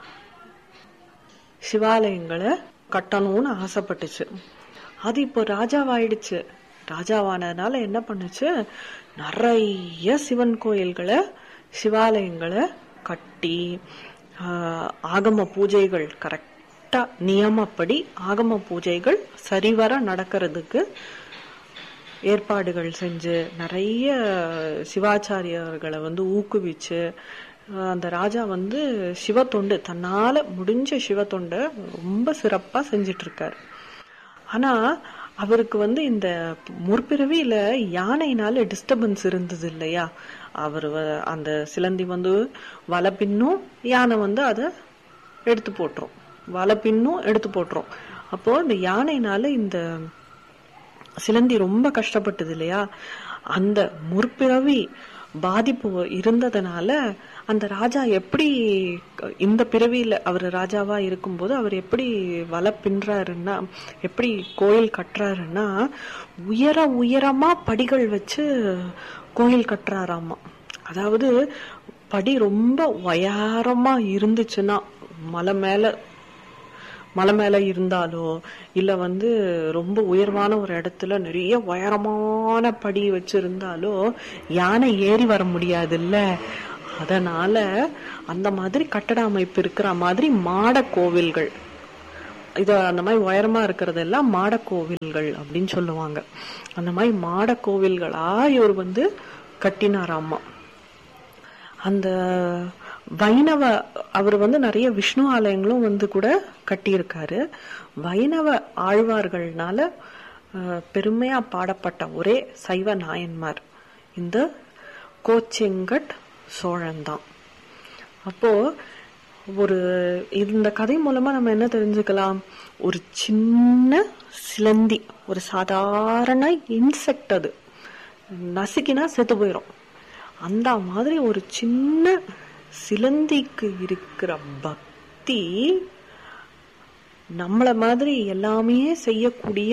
சிவாலயங்களை கட்டணும்னு ஆசைப்பட்டுச்சு அது இப்போ ராஜாவாயிடுச்சு ராஜாவானதுனால என்ன பண்ணுச்சு நிறைய சிவன் கோயில்களை சிவாலயங்களை கட்டி ஆஹ், ஆகம பூஜைகள் கரெக்டா நியமப்படி ஆகம பூஜைகள் சரிவர நடக்கிறதுக்கு ஏற்பாடுகள் செஞ்சு நிறைய சிவாச்சாரியர்களை வந்து ஊக்குவிச்சு அஹ் அந்த ராஜா வந்து சிவத்தொண்டு தன்னால முடிஞ்ச சிவத்தொண்டை ரொம்ப சிறப்பா செஞ்சிட்டு இருக்காரு ஆனா அவருக்கு வந்து இந்த முற்பிறவியில யானையினால டிஸ்டர்பன்ஸ் இருந்தது இல்லையா அவர் வ- அந்த சிலந்தி வந்து வலை பின்னும் யானை வந்து அதை எடுத்து போட்டுரும் வலை பின்னும் எடுத்து போட்டுரும் அப்போ இந்த யானையினால இந்த சிலந்தி ரொம்ப கஷ்டப்பட்டது இல்லையா அந்த முற்பிறவி பாதிப்பு இருந்ததுனால அந்த ராஜா எப்படி க- இந்த பிறவியில அவர் ராஜாவா இருக்கும்போது அவர் எப்படி வலை பின்றாருன்னா எப்படி கோயில் கட்டுறாருன்னா உயர உயரமா படிகள் வச்சு கோயில் கட்டுறாராமா அதாவது படி ரொம்ப உயரமா இருந்துச்சுன்னா மலை மேல மலை மேல இருந்தாலோ இல்ல வந்து ரொம்ப உயர்வான ஒரு இடத்துல நிறைய உயரமான படி வச்சிருந்தாலோ யானை ஏறி வர முடியாதுல்ல அதனால அந்த மாதிரி கட்டட அமைப்பு இருக்கிற மாதிரி மாட கோவில்கள் இது அந்த மாதிரி உயரமா இருக்கிறதெல்லாம் மாட கோவில்கள் அப்படின்னு சொல்லுவாங்க அந்த மாதிரி மாட கோவில்களா இவர் வந்து கட்டினாராமா அந்த வைணவ அவர் வந்து நிறைய விஷ்ணு ஆலயங்களும் வந்து கூட கட்டியிருக்காரு வைணவ ஆழ்வார்கள்னால அஹ், பெருமையா பாடப்பட்ட ஒரே சைவ நாயன்மார் இந்த கோச்செங்கட் சோழன் தான் அப்போ ஒரு இந்த கதை மூலமா நம்ம என்ன தெரிஞ்சுக்கலாம் ஒரு சின்ன சிலந்தி ஒரு சாதாரண இன்செக்ட் அது நசுக்கினா செத்து போயிடும் அந்த மாதிரி ஒரு சின்ன சிலந்திக்கு இருக்கிற பக்தி நம்மள மாதிரி எல்லாமே செய்யக்கூடிய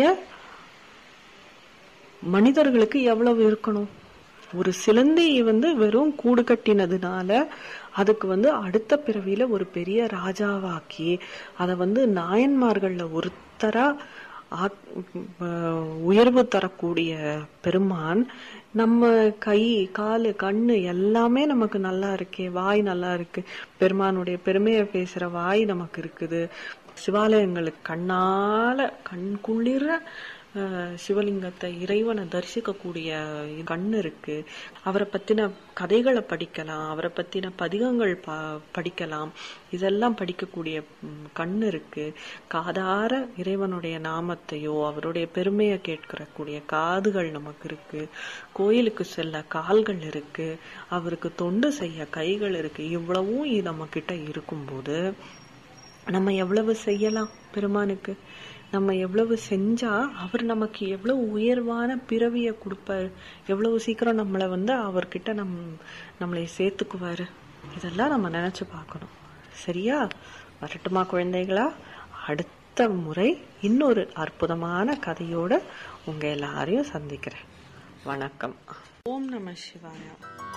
மனிதர்களுக்கு எவ்வளவு இருக்கணும் ஒரு சிலந்தி வந்து வெறும் கூடு கட்டினதுனால அதுக்கு வந்து அடுத்த பிறவியில ஒரு பெரிய ராஜாவாக்கி அதை வந்து நாயன்மார்கள்ல ஒருத்தரா ஆக்- அஹ் உயர்வு தரக்கூடிய பெருமான் நம்ம கை காலு கண்ணு எல்லாமே நமக்கு நல்லா இருக்கே வாய் நல்லா இருக்கு பெருமானுடைய பெருமையை பேசுற வாய் நமக்கு இருக்குது சிவாலயங்களுக்கு கண்ணால கண் குளிர அஹ், சிவலிங்கத்தை இறைவனை தரிசிக்கக்கூடிய கண் இருக்கு அவரை பத்தின கதைகளை படிக்கலாம் அவரை பத்தின பதிகங்கள் ப படிக்கலாம் இதெல்லாம் படிக்கக்கூடிய ம், கண் இருக்கு காதார இறைவனுடைய நாமத்தையோ அவருடைய பெருமையை கேட்கக்கூடிய காதுகள் நமக்கு இருக்கு கோயிலுக்கு செல்ல கால்கள் இருக்கு அவருக்கு தொண்டு செய்ய கைகள் இருக்கு இவ்வளவும் இ- நம்ம கிட்ட இருக்கும்போது நம்ம எவ்வளவு செய்யலாம் பெருமானுக்கு நம்ம எவ்வளவு செஞ்சா அவர் நமக்கு எவ்வளவு உயர்வான பிறவிய கொடுப்பாரு எவ்வளவு சீக்கிரம் நம்மளை வந்து அவர்கிட்ட நம் நம்மளை சேர்த்துக்குவாரு இதெல்லாம் நம்ம நினைச்சு பார்க்கணும் சரியா வரட்டுமா குழந்தைகளா அடுத்த முறை இன்னொரு அற்புதமான கதையோட உங்க எல்லாரையும் சந்திக்கிறேன் வணக்கம் ஓம் நம சிவாயா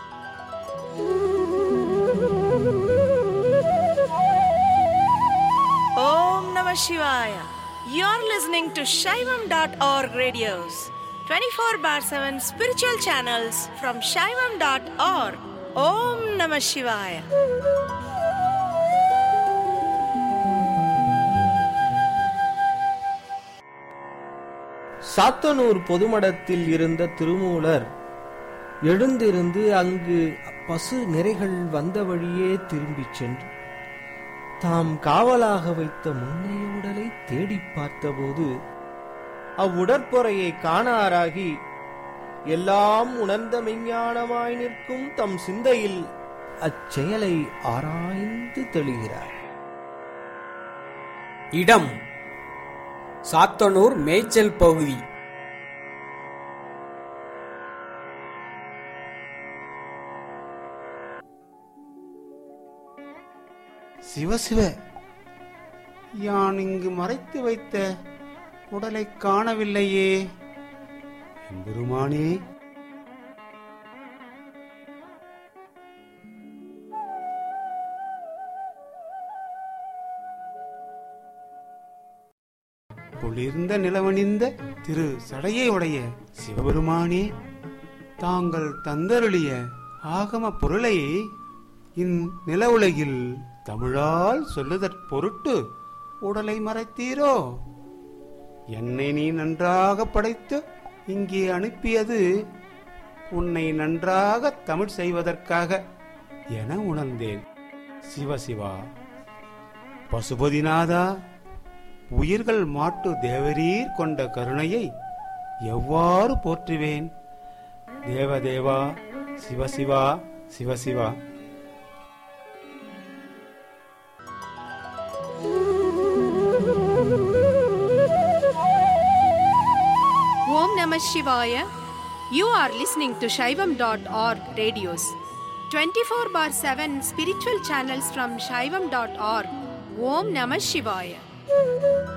Om Namah Shivaya. You're listening to Shaivam.org radios, 24 bar 7 spiritual channels from Shaivam.org. Om Namah Shivaya. Sathanur பொதுமடத்தில் இருந்த திருமூலர் எழுந்திருந்து அங்கு பசு நிறைகள் வந்த வழியே திரும்பிச் சென்று தாம் காவலாக வைத்த முன்னைய உடலை தேடிப் பார்த்தபோது அவ்வுடற்பொறையை காணாராகி எல்லாம் உணர்ந்த மெஞ்ஞானமாய் நிற்கும் தம் சிந்தையில் அச்செயலை ஆராய்ந்து தெளிகிறார் இடம் சாத்தனூர் மேய்ச்சல் பகுதி சிவ சிவ யான் இங்கு மறைத்து வைத்த உடலை காணவில்லையே எம்பெருமானே குளிர்ந்த நிலவணிந்த திரு சடையை உடைய சிவபெருமானே தாங்கள் தந்தருளிய ஆகம பொருளை இந்நில உலகில் தமிழால் சொல்லுதற் பொருட்டு உடலை மறைத்தீரோ என்னை நீ நன்றாக படைத்து இங்கே அனுப்பியது உன்னை நன்றாக தமிழ் செய்வதற்காக என உணர்ந்தேன் சிவசிவா பசுபதிநாதா உயிர்கள் மாட்டு தேவரீர் கொண்ட கருணையை எவ்வாறு போற்றுவேன் தேவதேவா சிவசிவா சிவசிவா Om Namah Shivaya. You are listening to Shaivam.org radios. 24 bar 7 spiritual channels from Shaivam.org. Om Namah Shivaya.